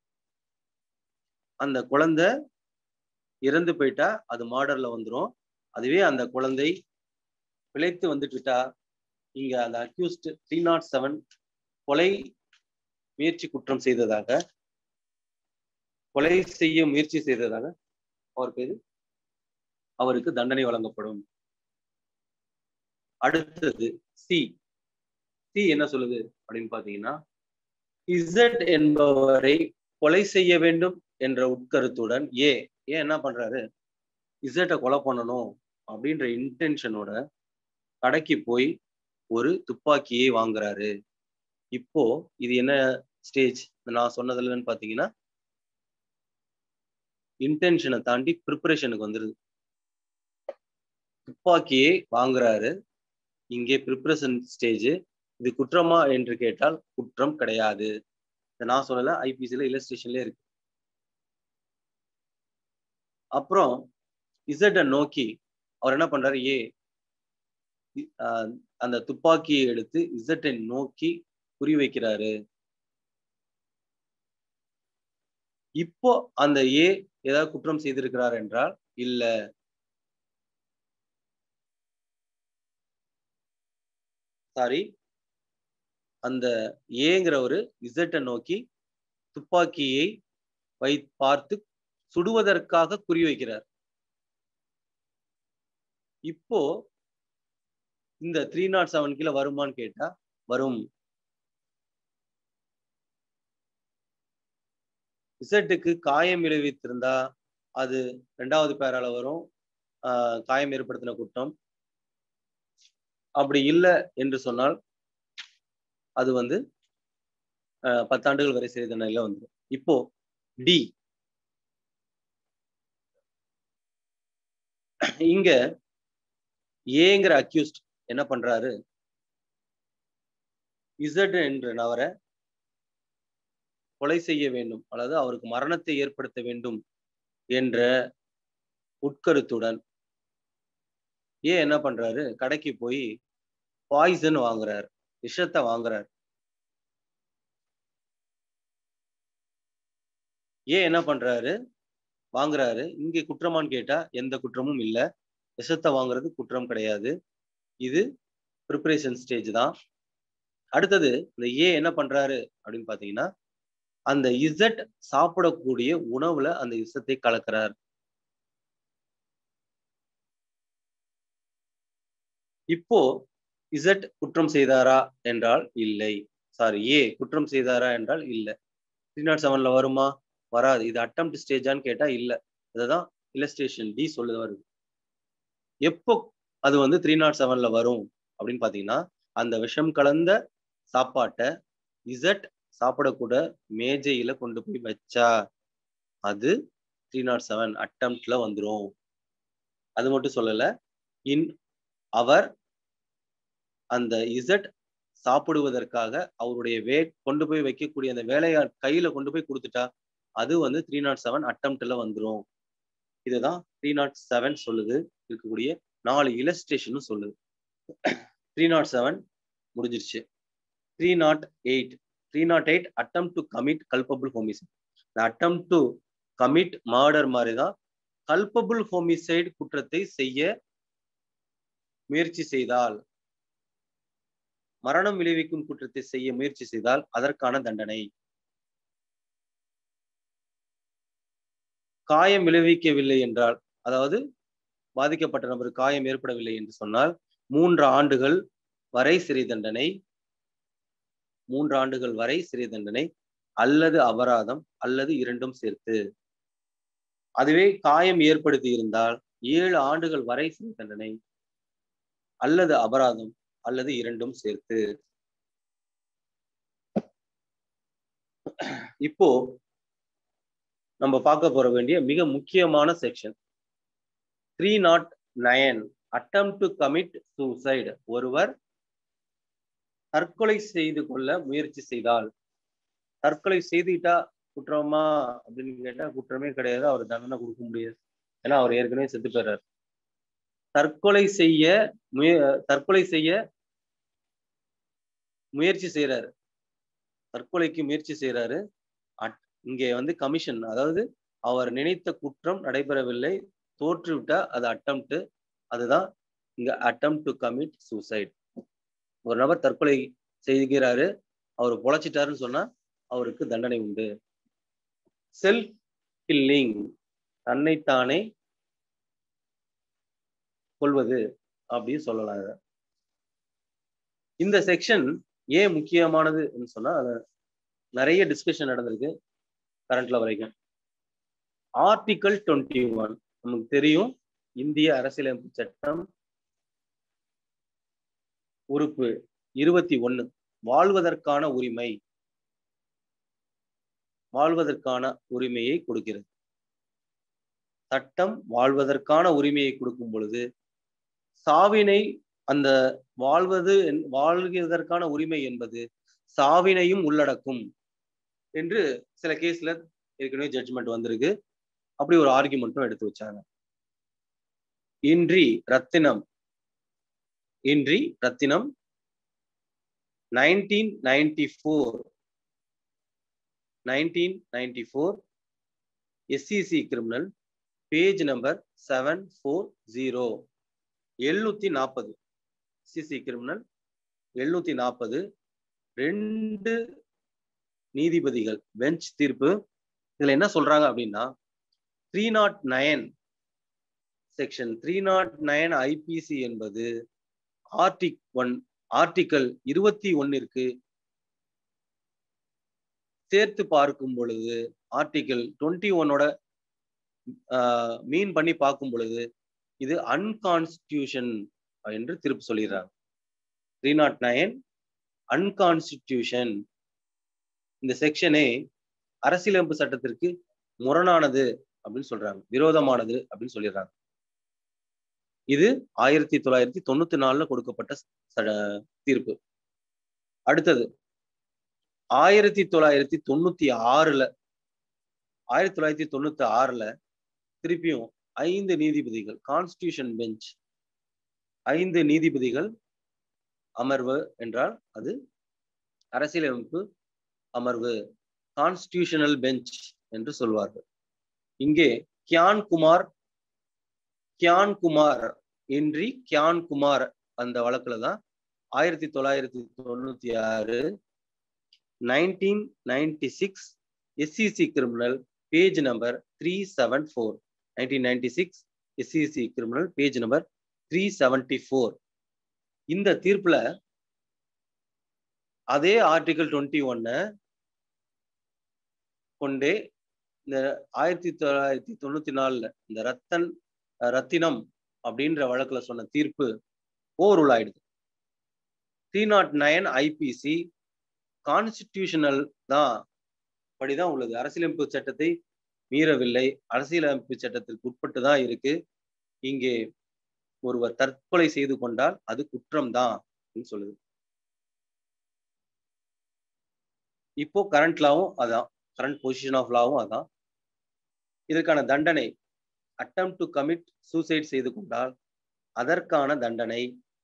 அந்த குழந்தை இறந்து போயிட்டா அது மாடர்ல வந்துடும் அதுவே அந்த குழந்தை பிழைத்து வந்துட்டுட்டா இங்க அந்த அக்யூஸ்ட் த்ரீ நாட் செவன் கொலை முயற்சி குற்றம் செய்ததாக கொலை செய்ய முயற்சி செய்ததாக அவர் பேரு அவருக்கு தண்டனை வழங்கப்படும் அடுத்தது சி சி என்ன சொல்லுது அப்படின்னு பாத்தீங்கன்னா இசட் என்பவரை கொலை செய்ய வேண்டும் என்ற உட்கருத்துடன் ஏ ஏன் என்ன பண்றாரு இசட்டை கொலை பண்ணணும் அப்படின்ற இன்டென்ஷனோட கடைக்கு போய் ஒரு துப்பாக்கியை வாங்குறாரு இப்போ இது என்ன ஸ்டேஜ் நான் சொன்னதுலன்னு பாத்தீங்கன்னா இன்டென்ஷனை தாண்டி ப்ரிப்பரேஷனுக்கு வந்துருது துப்பாக்கியை வாங்குறாரு இங்கே ப்ரிப்பரேஷன் ஸ்டேஜ் இது குற்றமா என்று கேட்டால் குற்றம் கிடையாது நான் சொல்லல ஐபிசில இல்லஸ்ட்ரேஷன்ல இருக்கு அப்புறம் இசட்டை நோக்கி அவர் என்ன பண்றாரு ஏ அந்த துப்பாக்கியை எடுத்து இசட்டை நோக்கி குறி வைக்கிறாரு இப்போ அந்த ஏ ஏதாவது குற்றம் செய்திருக்கிறார் என்றால் இல்ல சாரி அந்த ஏங்கிறவரு இசட்டை நோக்கி துப்பாக்கியை வை பார்த்து சுடுவதற்காக குறி வைக்கிறார் இப்போ இந்த த்ரீ நாட் செவன் கீழே வருமான்னு கேட்டா வரும் இசட்டுக்கு காயம் விளைவித்திருந்தா அது ரெண்டாவது பேரால வரும் ஆஹ் காயம் ஏற்படுத்தின குற்றம் அப்படி இல்லை என்று சொன்னால் அது வந்து பத்தாண்டுகள் வரை சிறை தண்டனையில வந்துடும் இப்போ டி இங்க ஏங்கிற அக்யூஸ்ட் என்ன பண்றாரு இசட் என்ற நபரை கொலை செய்ய வேண்டும் அல்லது அவருக்கு மரணத்தை ஏற்படுத்த வேண்டும் என்ற உட்கருத்துடன் ஏன் என்ன பண்றாரு கடைக்கு போய் பாய்சன் வாங்குறாரு விஷத்தை வாங்குறாரு ஏன் என்ன பண்றாரு வாங்குறாரு இங்கே குற்றமான்னு கேட்டா எந்த குற்றமும் இல்லை விஷத்தை வாங்குறது குற்றம் கிடையாது இது ப்ரிப்பரேஷன் ஸ்டேஜ் தான் அடுத்தது இந்த ஏ என்ன பண்றாரு அப்படின்னு பாத்தீங்கன்னா அந்த இசட் சாப்பிடக்கூடிய உணவுல அந்த இசத்தை கலக்கிறார் இப்போ இசட் குற்றம் செய்தாரா என்றால் இல்லை சாரி ஏ குற்றம் செய்தாரா என்றால் இல்லை த்ரீ நாட் செவன்ல வருமா வராது இது அட்டம் ஸ்டேஜான்னு கேட்டா இல்லை அதுதான் இல்லஸ்ட்ரேஷன் டி சொல்லுது வருது எப்போ அது வந்து த்ரீ நாட் செவன்ல வரும் அப்படின்னு பாத்தீங்கன்னா அந்த விஷம் கலந்த சாப்பாட்டை இசட் சாப்பிடக்கூட மேஜையில கொண்டு போய் வச்சா அது த்ரீ நாட் செவன் அட்டம்ப்ட்ல வந்துடும் அது மட்டும் சொல்லல இன் அவர் அந்த இசட் சாப்பிடுவதற்காக அவருடைய வே கொண்டு போய் வைக்கக்கூடிய அந்த வேலையா கையில கொண்டு போய் கொடுத்துட்டா அது வந்து த்ரீ நாட் செவன் அட்டம்ப்ட்ல வந்துடும் இதுதான் த்ரீ நாட் செவன் சொல்லுது இருக்கக்கூடிய நாலு இலஸ்ட்ரேஷனும் சொல்லுது த்ரீ நாட் செவன் முடிஞ்சிருச்சு three nought eight three nought eight attempt to commit culpable homicide இந்த அட்டம் டு கமிட் மர்டர் மாதிரி தான் கல்பபிள் ஹோமிசைடு குற்றத்தை செய்ய முயற்சி செய்தால் மரணம் விளைவிக்கும் குற்றத்தை செய்ய முயற்சி செய்தால் அதற்கான தண்டனை காயம் விளைவிக்கவில்லை என்றால் அதாவது பாதிக்கப்பட்ட நபர் காயம் ஏற்படவில்லை என்று சொன்னால் மூன்று ஆண்டுகள் வரை சிறை தண்டனை மூன்று ஆண்டுகள் வரை சிறை தண்டனை அல்லது அபராதம் அல்லது இரண்டும் சேர்த்து அதுவே காயம் ஏற்படுத்தி இருந்தால் ஏழு ஆண்டுகள் வரை சிறை தண்டனை அல்லது அபராதம் அல்லது இரண்டும் சேர்த்து இப்போ நம்ம பார்க்க போற வேண்டிய மிக முக்கியமான section three nought nine attempt to commit suicide ஒருவர் தற்கொலை செய்து கொள்ள முயற்சி செய்தால் தற்கொலை செய்துட்டா குற்றமா அப்படின்னு கேட்டா குற்றமே கிடையாது அவர் தண்டனை கொடுக்க முடியாது ஏன்னா அவர் ஏற்கனவே செத்து போயிறாரு தற்கொலை செய்ய முய தற்கொலை செய்ய முயற்சி செய்யறாரு தற்கொலைக்கு முயற்சி செய்யறாரு இங்கே வந்து கமிஷன் அதாவது அவர் நினைத்த குற்றம் நடைபெறவில்லை தோற்றுவிட்டா அது அட்டம்ப்ட் அதுதான் இங்க அட்டம் டு கமிட் சூசைட் ஒரு நபர் தற்கொலை செய்கிறாரு அவர் பொழைச்சிட்டாருன்னு சொன்னா அவருக்கு தண்டனை உண்டு செல்ஃப் கில்லிங் தன்னைத்தானே கொள்வது அப்படின்னு சொல்லலாம் இத இந்த செக்ஷன் ஏன் முக்கியமானதுன்னு சொன்னா நிறைய டிஸ்கஷன் நடந்திருக்கு கரண்ட்ல வரைக்கும் ஆர்டிகல் டுவெண்ட்டி ஒன் நமக்கு தெரியும் இந்திய அரசியலமைப்பு சட்டம் உறுப்பு இருபத்தி ஒன்னு வாழ்வதற்கான உரிமை வாழ்வதற்கான உரிமையை கொடுக்கிறது சட்டம் வாழ்வதற்கான உரிமையை கொடுக்கும் பொழுது சாவினை அந்த வாழ்வது வாழ்வதற்கான உரிமை என்பது சாவினையும் உள்ளடக்கும் என்று சில கேஸ்ல ஏற்கனவே ஜட்ஜ்மெண்ட் வந்திருக்கு அப்படி ஒரு ஆர்குமெண்ட்டும் எடுத்து வச்சாங்க இன்றி ரத்தினம் இன்றி Rathinam nineteen ninety four nineteen ninety four SCC criminal page number seven four zero எழுநூத்தி நாற்பது சிசி கிரிமினல் எழுநூத்தி நாற்பது ரெண்டு நீதிபதிகள் பெஞ்ச் தீர்ப்பு இதுல என்ன சொல்றாங்க அப்படின்னா three nought nine section three nought nine IPC என்பது ஆர்டிக் ஒன் ஆர்டிக்கல் இருபத்தி ஒன்னிற்கு சேர்த்து பார்க்கும் பொழுது ஆர்டிக்கல் டுவெண்ட்டி ஒன்னோட மீன் பண்ணி பார்க்கும் பொழுது இது அன்கான்ஸ்டியூஷன் என்று திருப்பி சொல்லிடுறாங்க த்ரீ நாட் நைன் அன்கான்ஸ்டிடியூஷன் இந்த செக்ஷனே அரசியலமைப்பு சட்டத்திற்கு முரணானது அப்படின்னு சொல்றாங்க விரோதமானது அப்படின்னு சொல்லிடுறாங்க இது ஆயிரத்தி தொள்ளாயிரத்தி தொண்ணூத்தி நாலுல கொடுக்கப்பட்ட தீர்ப்பு அடுத்தது ஆயிரத்தி தொள்ளாயிரத்தி தொண்ணூத்தி ஆறுல ஆயிரத்தி தொள்ளாயிரத்தி தொண்ணூத்தி ஆறுல திருப்பியும் ஐந்து நீதிபதிகள் கான்ஸ்டியூஷன் பெஞ்ச் ஐந்து நீதிபதிகள் அமர்வு என்றால் அது அரசியலமைப்பு அமர்வு கான்ஸ்டியூஷனல் பெஞ்ச் என்று சொல்வார்கள் இங்கே கியான் குமார் கியான் குமார் இன்றி கியான் குமார் அந்த வழக்குல தான் ஆயிரத்தி தொள்ளாயிரத்தி தொண்ணூத்தி ஆறு nineteen ninety six SCC criminal page number three seven four nineteen ninety six SCC criminal page number three seventy four இந்த தீர்ப்புல அதே ஆர்டிகல் டுவெண்ட்டி ஒன்ன கொண்டே இந்த ஆயிரத்தி தொள்ளாயிரத்தி தொண்ணூத்தி நாலுல இந்த ரத்தன் ரத்தினம் அப்படின்ற வழக்குல சொன்ன தீர்ப்பு ஓவர் ஆயிடுது three nought nine IPC constitutional தான் படிதான் உள்ளது அரசியலமைப்பு சட்டத்தை மீறவில்லை அரசியலமைப்பு சட்டத்திற்கு உட்பட்டு தான் இருக்கு இங்கே ஒருவர் தற்கொலை செய்து கொண்டால் அது குற்றம் தான் அப்படின்னு சொல்லுது இப்போ கரண்ட் லாவும் அதான் கரண்ட் பொசிஷன் ஆஃப் லாவும் அதான் இதற்கான தண்டனை அட்டம் டு கமிட் சூசைட் செய்து கொண்டால் அதற்கான தண்டனை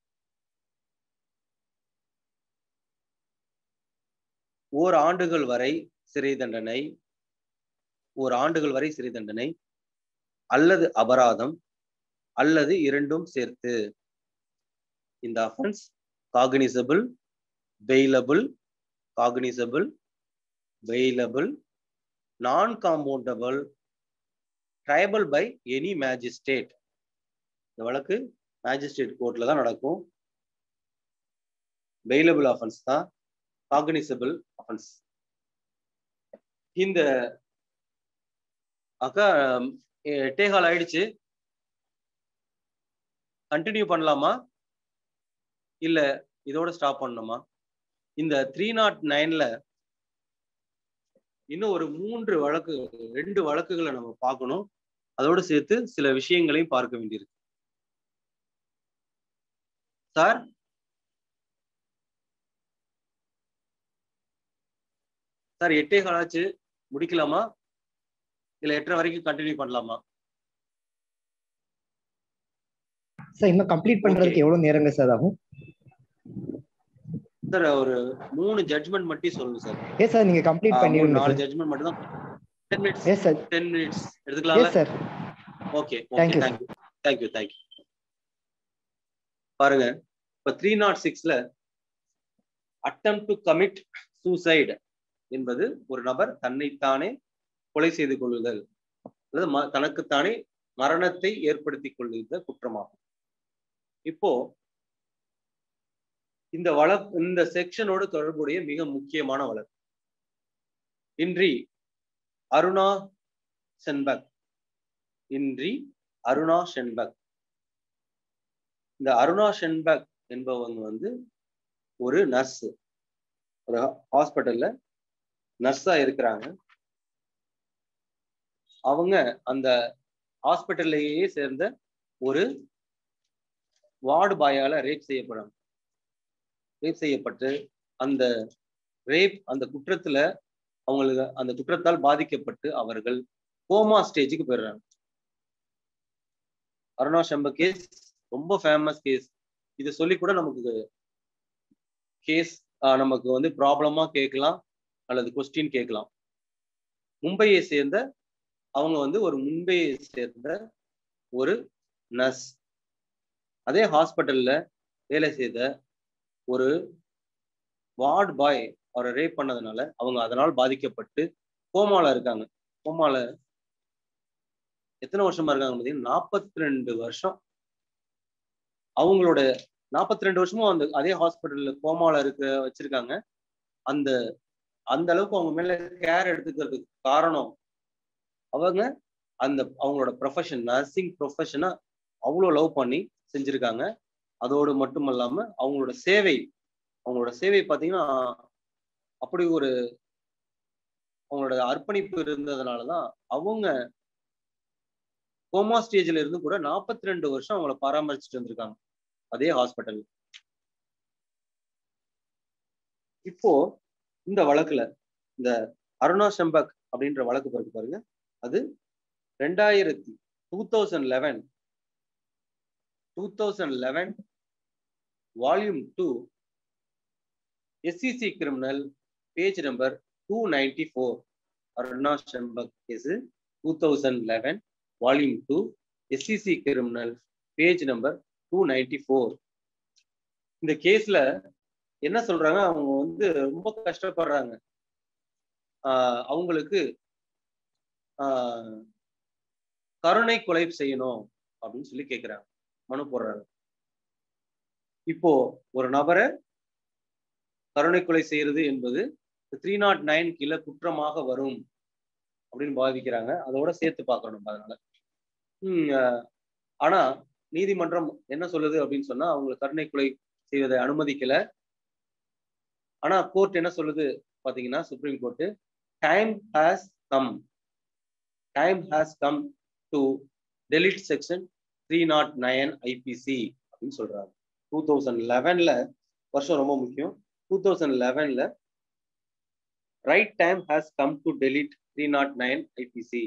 ஓர் ஆண்டுகள் வரை சிறை தண்டனை ஓர் ஆண்டுகள் வரை சிறை தண்டனை அல்லது அபராதம் அல்லது இரண்டும் சேர்த்து இந்த offence cognizable bailable cognizable bailable non compoundable triable by any magistrate இந்த வழக்கு மேஜிஸ்ட்ரேட் கோர்ட்ல தான் நடக்கும் பெயிலபிள் அஃபென்ஸ் தான் காகனிசபிள் அஃபென்ஸ் இந்த அக்கா எட்டேகால் ஆயிடுச்சு கண்டினியூ பண்ணலாமா இல்ல இதோட ஸ்டாப் பண்ணணுமா இந்த த்ரீ நாட் நைன்ல இன்னும் ஒரு மூன்று வழக்கு ரெண்டு வழக்குகளை நம்ம பார்க்கணும் அதோடு சேர்த்து சில விஷயங்களையும் பார்க்க வேண்டியிருக்கு சார் சார் எட்டே காலாச்சு முடிக்கலாமா இல்ல எட்டரை வரைக்கும் கண்டினியூ பண்ணலாமா சார் இன்னும் கம்ப்ளீட் பண்றதுக்கு எவ்வளவு நேரங்க சார் ஆகும் சார் ஒரு மூணு ஜட்மெண்ட் மட்டும் சொல்லுங்க சார் எஸ் சார் நீங்க கம்ப்ளீட் ஆ, மூணு பண்ணிடுங்க நாலு சார் ஜட்மெண்ட் மட்டும் தான் ten minutes yes sir ten minutes எடுத்துக்கலாம்ல yes sir okay Thank okay you, thank you thank you thank you பாருங்க இப்ப த்ரீ நாட் சிக்ஸ்ல அட்டம் டு கமிட் சூசைடு என்பது ஒரு நபர் தன்னைத்தானே கொலை செய்து கொள்ளுதல் அல்லது ம- தனக்குத்தானே மரணத்தை ஏற்படுத்திக் கொள்ளுதல் குற்றமாகும் இப்போ இந்த வழக்கு இந்த செக்ஷனோடு தொடர்புடைய மிக முக்கியமான வழக்கு இன்றி அருணா சென்பக் இன்றி அருணா ஷென்பக் இந்த அருணா ஷென்பக் என்பவங்க வந்து ஒரு நர்ஸ் ஒரு ஹாஸ்பிட்டல்ல நர்ஸா இருக்கிறாங்க அவங்க அந்த ஹாஸ்பிட்டல்லையே சேர்ந்த ஒரு வார்டு பாயால ரேப் செய்யப்படுறாங்க ரேப் செய்யப்பட்டு அந்த ரேப் அந்த குற்றத்துல அவங்களுக்கு அந்த குற்றத்தால் பாதிக்கப்பட்டு அவர்கள் கோமா ஸ்டேஜுக்கு போயிடுறாங்க அருணா ஷம்ப கேஸ் ரொம்ப ஃபேமஸ் கேஸ் இது சொல்லி கூட நமக்கு கேஸ் நமக்கு வந்து ப்ராப்ளமா கேட்கலாம் அல்லது கொஸ்டின் கேட்கலாம் மும்பையை சேர்ந்த அவங்க வந்து ஒரு மும்பையை சேர்ந்த ஒரு நர்ஸ் அதே ஹாஸ்பிட்டல்ல வேலை செய்த ஒரு வார்டு பாய் அவரை ரேப் பண்ணதுனால அவங்க அதனால் பாதிக்கப்பட்டு கோமால இருக்காங்க கோமால எத்தனை வருஷமா இருக்காங்க பார்த்தீங்கன்னா நாற்பத்தி ரெண்டு வருஷம் அவங்களோட நாற்பத்தி ரெண்டு வருஷமும் அந்த அதே ஹாஸ்பிட்டல்ல கோமால இருக்க வச்சிருக்காங்க அந்த அந்த அளவுக்கு அவங்க மேல கேர் எடுத்துக்கிறதுக்கு காரணம் அவங்க அந்த அவங்களோட ப்ரொஃபஷன் நர்சிங் ப்ரொஃபஷனை அவ்வளோ லவ் பண்ணி செஞ்சிருக்காங்க அதோடு மட்டும் இல்லாம அவங்களோட சேவை அவங்களோட சேவை பார்த்தீங்கன்னா அப்படி ஒரு அவங்களோட அர்ப்பணிப்பு இருந்ததுனாலதான் அவங்க கோமா ஸ்டேஜ்ல இருந்து கூட நாற்பத்தி ரெண்டு வருஷம் அவங்கள பராமரிச்சுட்டு வந்திருக்காங்க அதே ஹாஸ்பிட்டல் இப்போ இந்த வழக்குல இந்த அருணா செம்பக் அப்படின்ற வழக்கு பிறகு பாருங்க அது ரெண்டாயிரத்தி two thousand eleven two thousand eleven volume two SCC criminal page number two ninety four Aruna Shanbaug case two thousand eleven volume two SCC criminal page number two ninety four இந்த கேஸ்ல என்ன சொல்றாங்க அவங்க வந்து ரொம்ப கஷ்டப்படுறாங்க ஆஹ் அவங்களுக்கு ஆஹ் கருணை கொலை செய்யணும் அப்படின்னு சொல்லி கேட்கிறாங்க மனு போடுறாங்க இப்போ ஒரு நபரை கருணை கொலை செய்யறது என்பது த்ரீ நாட் நைன் கீழே குற்றமாக வரும் அப்படின்னு பாதிக்கிறாங்க அதோட சேர்த்து பார்க்கணும் நம்ம அதனால உம் ஆஹ் ஆனா நீதிமன்றம் என்ன சொல்லுது அப்படின்னு சொன்னா அவங்களை கருணை கொலை செய்வதை அனுமதிக்கல ஆனா கோர்ட் என்ன சொல்லுது பாத்தீங்கன்னா supreme court time has come time has come to delete section three nought nine IPC அப்படின்னு சொல்றாங்க டூ தௌசண்ட் லெவன்ல வருஷம் ரொம்ப முக்கியம் டூ தௌசண்ட் லெவன்ல right time has come to delete three nought nine IPC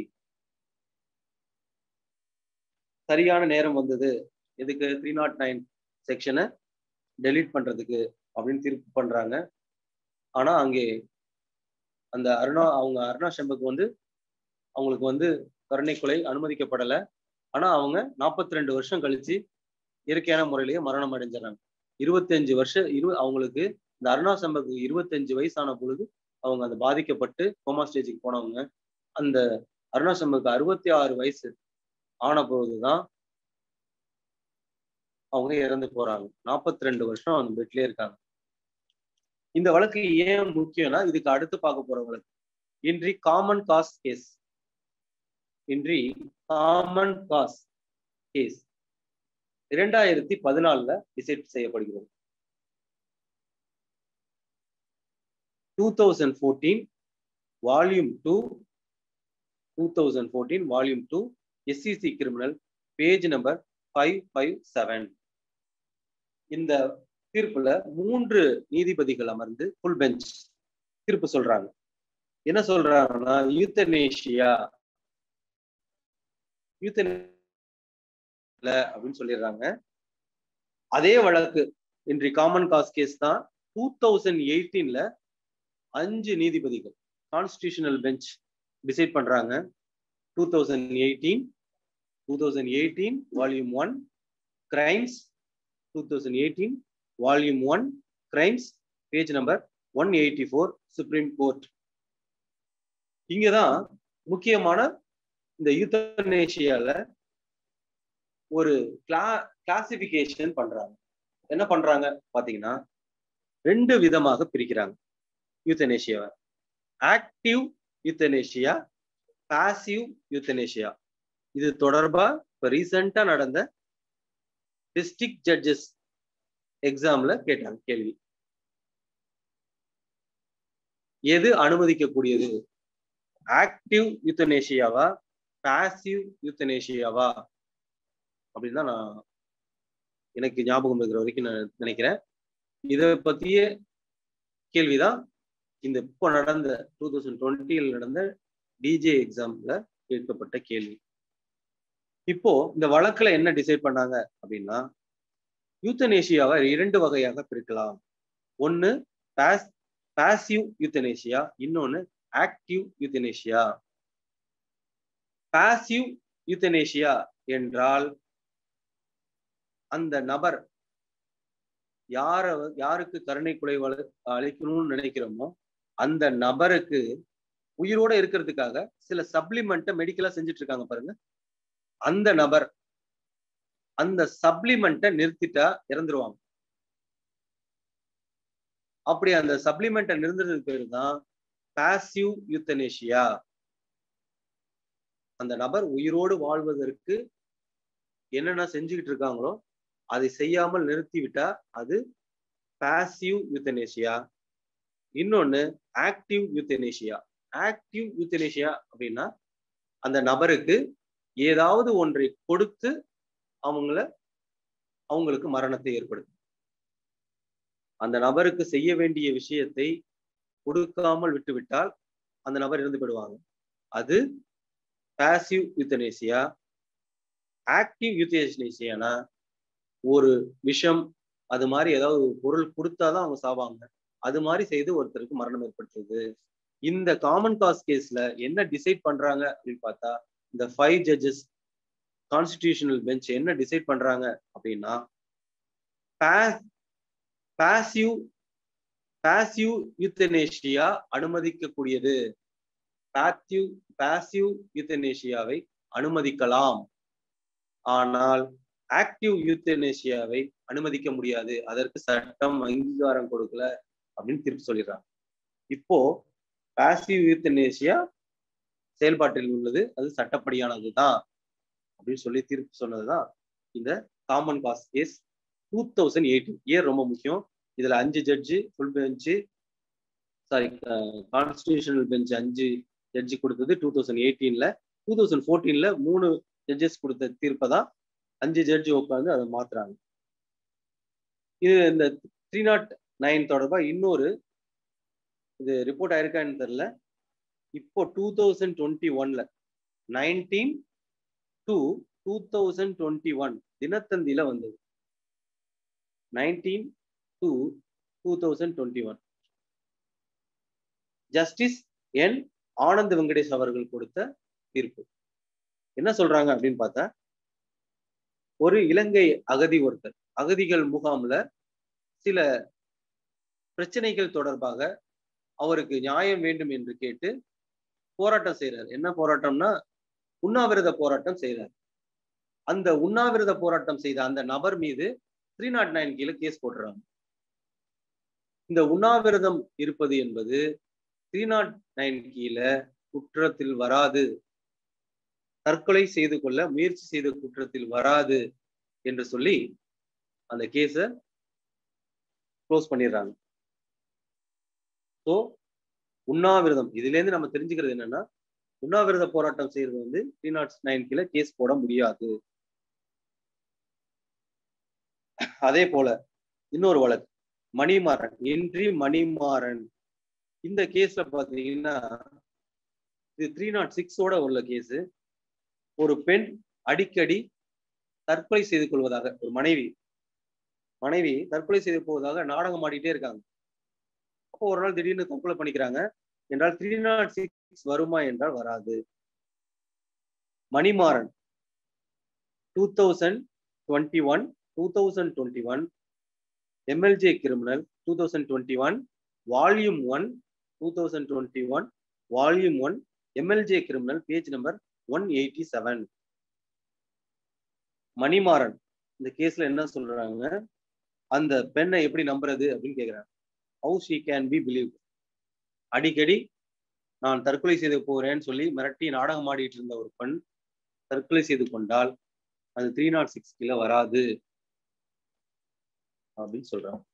சரியான நேரம் வந்தது எதுக்கு த்ரீ நாட் நைன் செக்ஷனை டெலீட் பண்றதுக்கு அப்படின்னு தீர்ப்பு பண்றாங்க ஆனா அங்கே அந்த அருணா அவங்க அருணா ஷெம்பக்கு வந்து அவங்களுக்கு வந்து கருணை கொலை அனுமதிக்கப்படலை ஆனா அவங்க நாற்பத்தி ரெண்டு வருஷம் கழிச்சு இயற்கையான முறையிலேயே மரணம் அடைஞ்சிடறாங்க இருபத்தஞ்சு வருஷம் இரு அவங்களுக்கு இந்த அருணா சம்பக்கு இருபத்தஞ்சு வயசான பொழுது அவங்க அந்த பாதிக்கப்பட்டு கோமா ஸ்டேஜுக்கு போனவங்க அந்த அருணா சம்பக்கு அறுபத்தி ஆறு வயசு ஆன பொழுதுதான் அவங்க இறந்து போறாங்க நாற்பத்தி ரெண்டு வருஷம் அந்த பெட்லயே இருக்காங்க இந்த வழக்கு ஏன் முக்கியம்னா இதுக்கு அடுத்து பார்க்க போற வழக்கு இன்றி காமன் காஸ் கேஸ் இன்றி காமன் காஸ் கேஸ் இரண்டாயிரத்தி பதினாலுல டிசைட் செய்யப்படுகிறது two thousand fourteen volume two two thousand fourteen volume two SCC criminal page number five five seven இந்த தீர்ப்புல மூன்று நீதிபதிகள் அமர்ந்து ஃபுல் பெஞ்ச் தீர்ப்பு சொல்றாங்க என்ன சொல்றாங்கன்னா யூத்தனேஷியா யூத்தன அப்படின்னு சொல்லிடுறாங்க அதே வழக்கு இன்றி காமன் காஸ் கேஸ் தான் டூ தௌசண்ட் எயிட்டீன்ல அஞ்சு நீதிபதிகள் கான்ஸ்டியூஷனல் பெஞ்ச் டிசைட் பண்றாங்க two thousand eighteen two thousand eighteen volume one crimes two thousand eighteen volume one crimes page number one eighty four supreme court இங்கதான் முக்கியமான இந்த யூத்தனேஷியால ஒரு கிளா கிளாசிபிகேஷன் பண்றாங்க என்ன பண்றாங்க பாத்தீங்கன்னா ரெண்டு விதமாக பிரிக்கிறாங்க யூத்தனேஷியாவை ஆக்டிவ் யூத்தனேஷியா பாசிவ் யூத்தனேஷியா இது தொடர்பா இப்ப ரீசெண்டா நடந்த டிஸ்ட்ரிக்ட் ஜட்ஜஸ் எக்ஸாம்ல கேட்டாங்க கேள்வி எது அனுமதிக்கக்கூடியது ஆக்டிவ் யூத்தனேஷியாவா பாசிவ் யூத்தனேஷியாவா அப்படின்னு தான் நான் எனக்கு ஞாபகம் இருக்கிற வரைக்கும் நான் நினைக்கிறேன் இதை பத்திய கேள்விதான் இந்த இப்போ நடந்த டூ தௌசண்ட் டுவெண்ட்டியில் நடந்த டிஜே எக்ஸாம்ல கேட்கப்பட்ட கேள்வி இப்போ இந்த வழக்குல என்ன டிசைட் பண்ணாங்க அப்படின்னா யூத்தனேஷியாவை இரண்டு வகையாக பிரிக்கலாம் ஒன்னு பாஸ் பாசிவ் யூத்தனேஷியா இன்னொன்னு ஆக்டிவ் யூத்தனேஷியா பாசிவ் யூத்தனேஷியா என்றால் அந்த நபர் யார யாருக்கு கருணை கொலை அளிக்கணும்னு நினைக்கிறோமோ அந்த நபருக்கு உயிரோட இருக்கிறதுக்காக சில சப்ளிமெண்ட்டை மெடிக்கலா செஞ்சுட்டு இருக்காங்க பாருங்க அந்த நபர் அந்த சப்ளிமெண்ட்டை நிறுத்திட்டா இறந்துருவாங்க அப்படி அந்த சப்ளிமெண்ட்டை நிறுத்துறதுக்கு பேரு தான் பாசிவ் யூத்தனேஷியா அந்த நபர் உயிரோடு வாழ்வதற்கு என்னென்ன செஞ்சுக்கிட்டு இருக்காங்களோ அதை செய்யாமல் நிறுத்திவிட்டா அது பாசிவ் யூத்தனேஷியா இன்னொன்னு ஆக்டிவ் யூத்தனேஷியா ஆக்டிவ் யூத்தனேஷியா அப்படின்னா அந்த நபருக்கு ஏதாவது ஒன்றை கொடுத்து அவங்கள அவங்களுக்கு மரணத்தை ஏற்படுத்தும் அந்த நபருக்கு செய்ய வேண்டிய விஷயத்தை கொடுக்காமல் விட்டுவிட்டால் அந்த நபர் இறந்து விடுவாங்க அது பாசிவ் யூத்தனேசியா ஆக்டிவ் யூத்தனேசியானா ஒரு விஷம் அது மாதிரி ஏதாவது ஒரு பொருள் கொடுத்தாதான் அவங்க சாவாங்க அது மாதிரி செய்து ஒருத்தருக்கு மரணம் ஏற்பட்டுருது இந்த காமன் காஸ் கேஸ்ல என்ன டிசைட் பண்றாங்க அப்படின்னு பார்த்தா இந்த ஃபைவ் ஜட்ஜஸ் கான்ஸ்டிடியூஷனல் பெஞ்ச் என்ன டிசைட் பண்றாங்க அப்படின்னா பாசிவ் பாசிவ் யூத்தனேஷியா அனுமதிக்கக்கூடியது பாசிவ் பாசிவ் யூத்தனேஷியாவை அனுமதிக்கலாம் ஆனால் ஆக்டிவ் யூத்தனேஷியாவை அனுமதிக்க முடியாது அதற்கு சட்டம் அங்கீகாரம் கொடுக்கல அப்படின்னு தீர்ப்பு சொல்லிடுறாங்க இப்போ பாசிவ் யூத்தனேஷியா செயல்பாட்டில் உள்ளது அது சட்டப்படியானது தான் அப்படின்னு சொல்லி தீர்ப்பு சொன்னதுதான் இந்த common cause case two thousand eighteen year ரொம்ப முக்கியம் இதுல அஞ்சு judge full bench sorry constitutional bench அஞ்சு ஜட்ஜி கொடுத்தது டூ தௌசண்ட் எயிட்டீன்ல டூ தௌசண்ட் ஃபோர்டீன்ல மூணு ஜட்ஜஸ் கொடுத்த தீர்ப்பை தான் அஞ்சு ஜட்ஜி உட்காந்து அதை மாத்துறாங்க இது இந்த த்ரீ நாட் நைன் தொடர்பா இன்னொரு இது ரிப்போர்ட் ஆயிருக்கான்னு தெரியல இப்போ டூ தௌசண்ட் டுவெண்ட்டி ஒன்ல nineteen two two thousand twenty one தினத்தந்தியில வந்தது nineteen two two thousand twenty one justice N Anand Venkatesh அவர்கள் கொடுத்த தீர்ப்பு என்ன சொல்றாங்க அப்படின்னு பார்த்தா ஒரு இலங்கை அகதி ஒருத்தர் அகதிகள் முகாம்ல சில பிரச்சனைகள் தொடர்பாக அவருக்கு நியாயம் வேண்டும் என்று கேட்டு போராட்டம் செய்யறாரு என்ன போராட்டம்னா உண்ணாவிரத போராட்டம் செய்யறாரு அந்த உண்ணாவிரத போராட்டம் செய்த அந்த நபர் மீது த்ரீ நாட் நைன் கீழே கேஸ் போடுறாங்க இந்த உண்ணாவிரதம் இருப்பது என்பது த்ரீ நாட் நைன் கீழே குற்றத்தில் வராது தற்கொலை செய்து கொள்ள முயற்சி செய்த குற்றத்தில் வராது என்று சொல்லி அந்த கேஸ க்ளோஸ் பண்ணிடுறாங்க ஸோ உண்ணாவிரதம் இதுல இருந்து நம்ம தெரிஞ்சுக்கிறது என்னன்னா உண்ணாவிரத போராட்டம் செய்யறது வந்து த்ரீ நாட் நைன் கீழே கேஸ் போட முடியாது அதே போல இன்னொரு வழக்கு மணிமாறன் என்றி மணிமாறன் இந்த கேஸ்ல பாத்தீங்கன்னா இது த்ரீ நாட் சிக்ஸோட உள்ள கேஸ் ஒரு பெண் அடிக்கடி தற்கொலை செய்து கொள்வதாக ஒரு மனைவி மனைவி தற்கொலை செய்து போவதாக நாடகம் ஆடிட்டே இருக்காங்க அப்போ ஒரு நாள் திடீர்னு தற்கொலை பண்ணிக்கிறாங்க என்றால் த்ரீ நாட் சிக்ஸ் வருமா என்றால் வராது Manimaran two thousand twenty one two thousand twenty one MLJ criminal two thousand twenty one volume one two thousand twenty one volume one MLJ criminal page number one eighty seven Manimaran இந்த கேஸ்ல என்ன சொல்றாங்க அந்த பெண்ணை எப்படி நம்புறது அப்படின்னு கேக்குறாங்க how she can be believe அடிக்கடி நான் தற்கொலை செய்து போறேன்னு சொல்லி மிரட்டி நாடகம் ஆடிட்டு இருந்த ஒரு பெண் தற்கொலை செய்து கொண்டால் அது த்ரீ நாட் சிக்ஸ் கீழே வராது அப்படின்னு சொல்றாங்க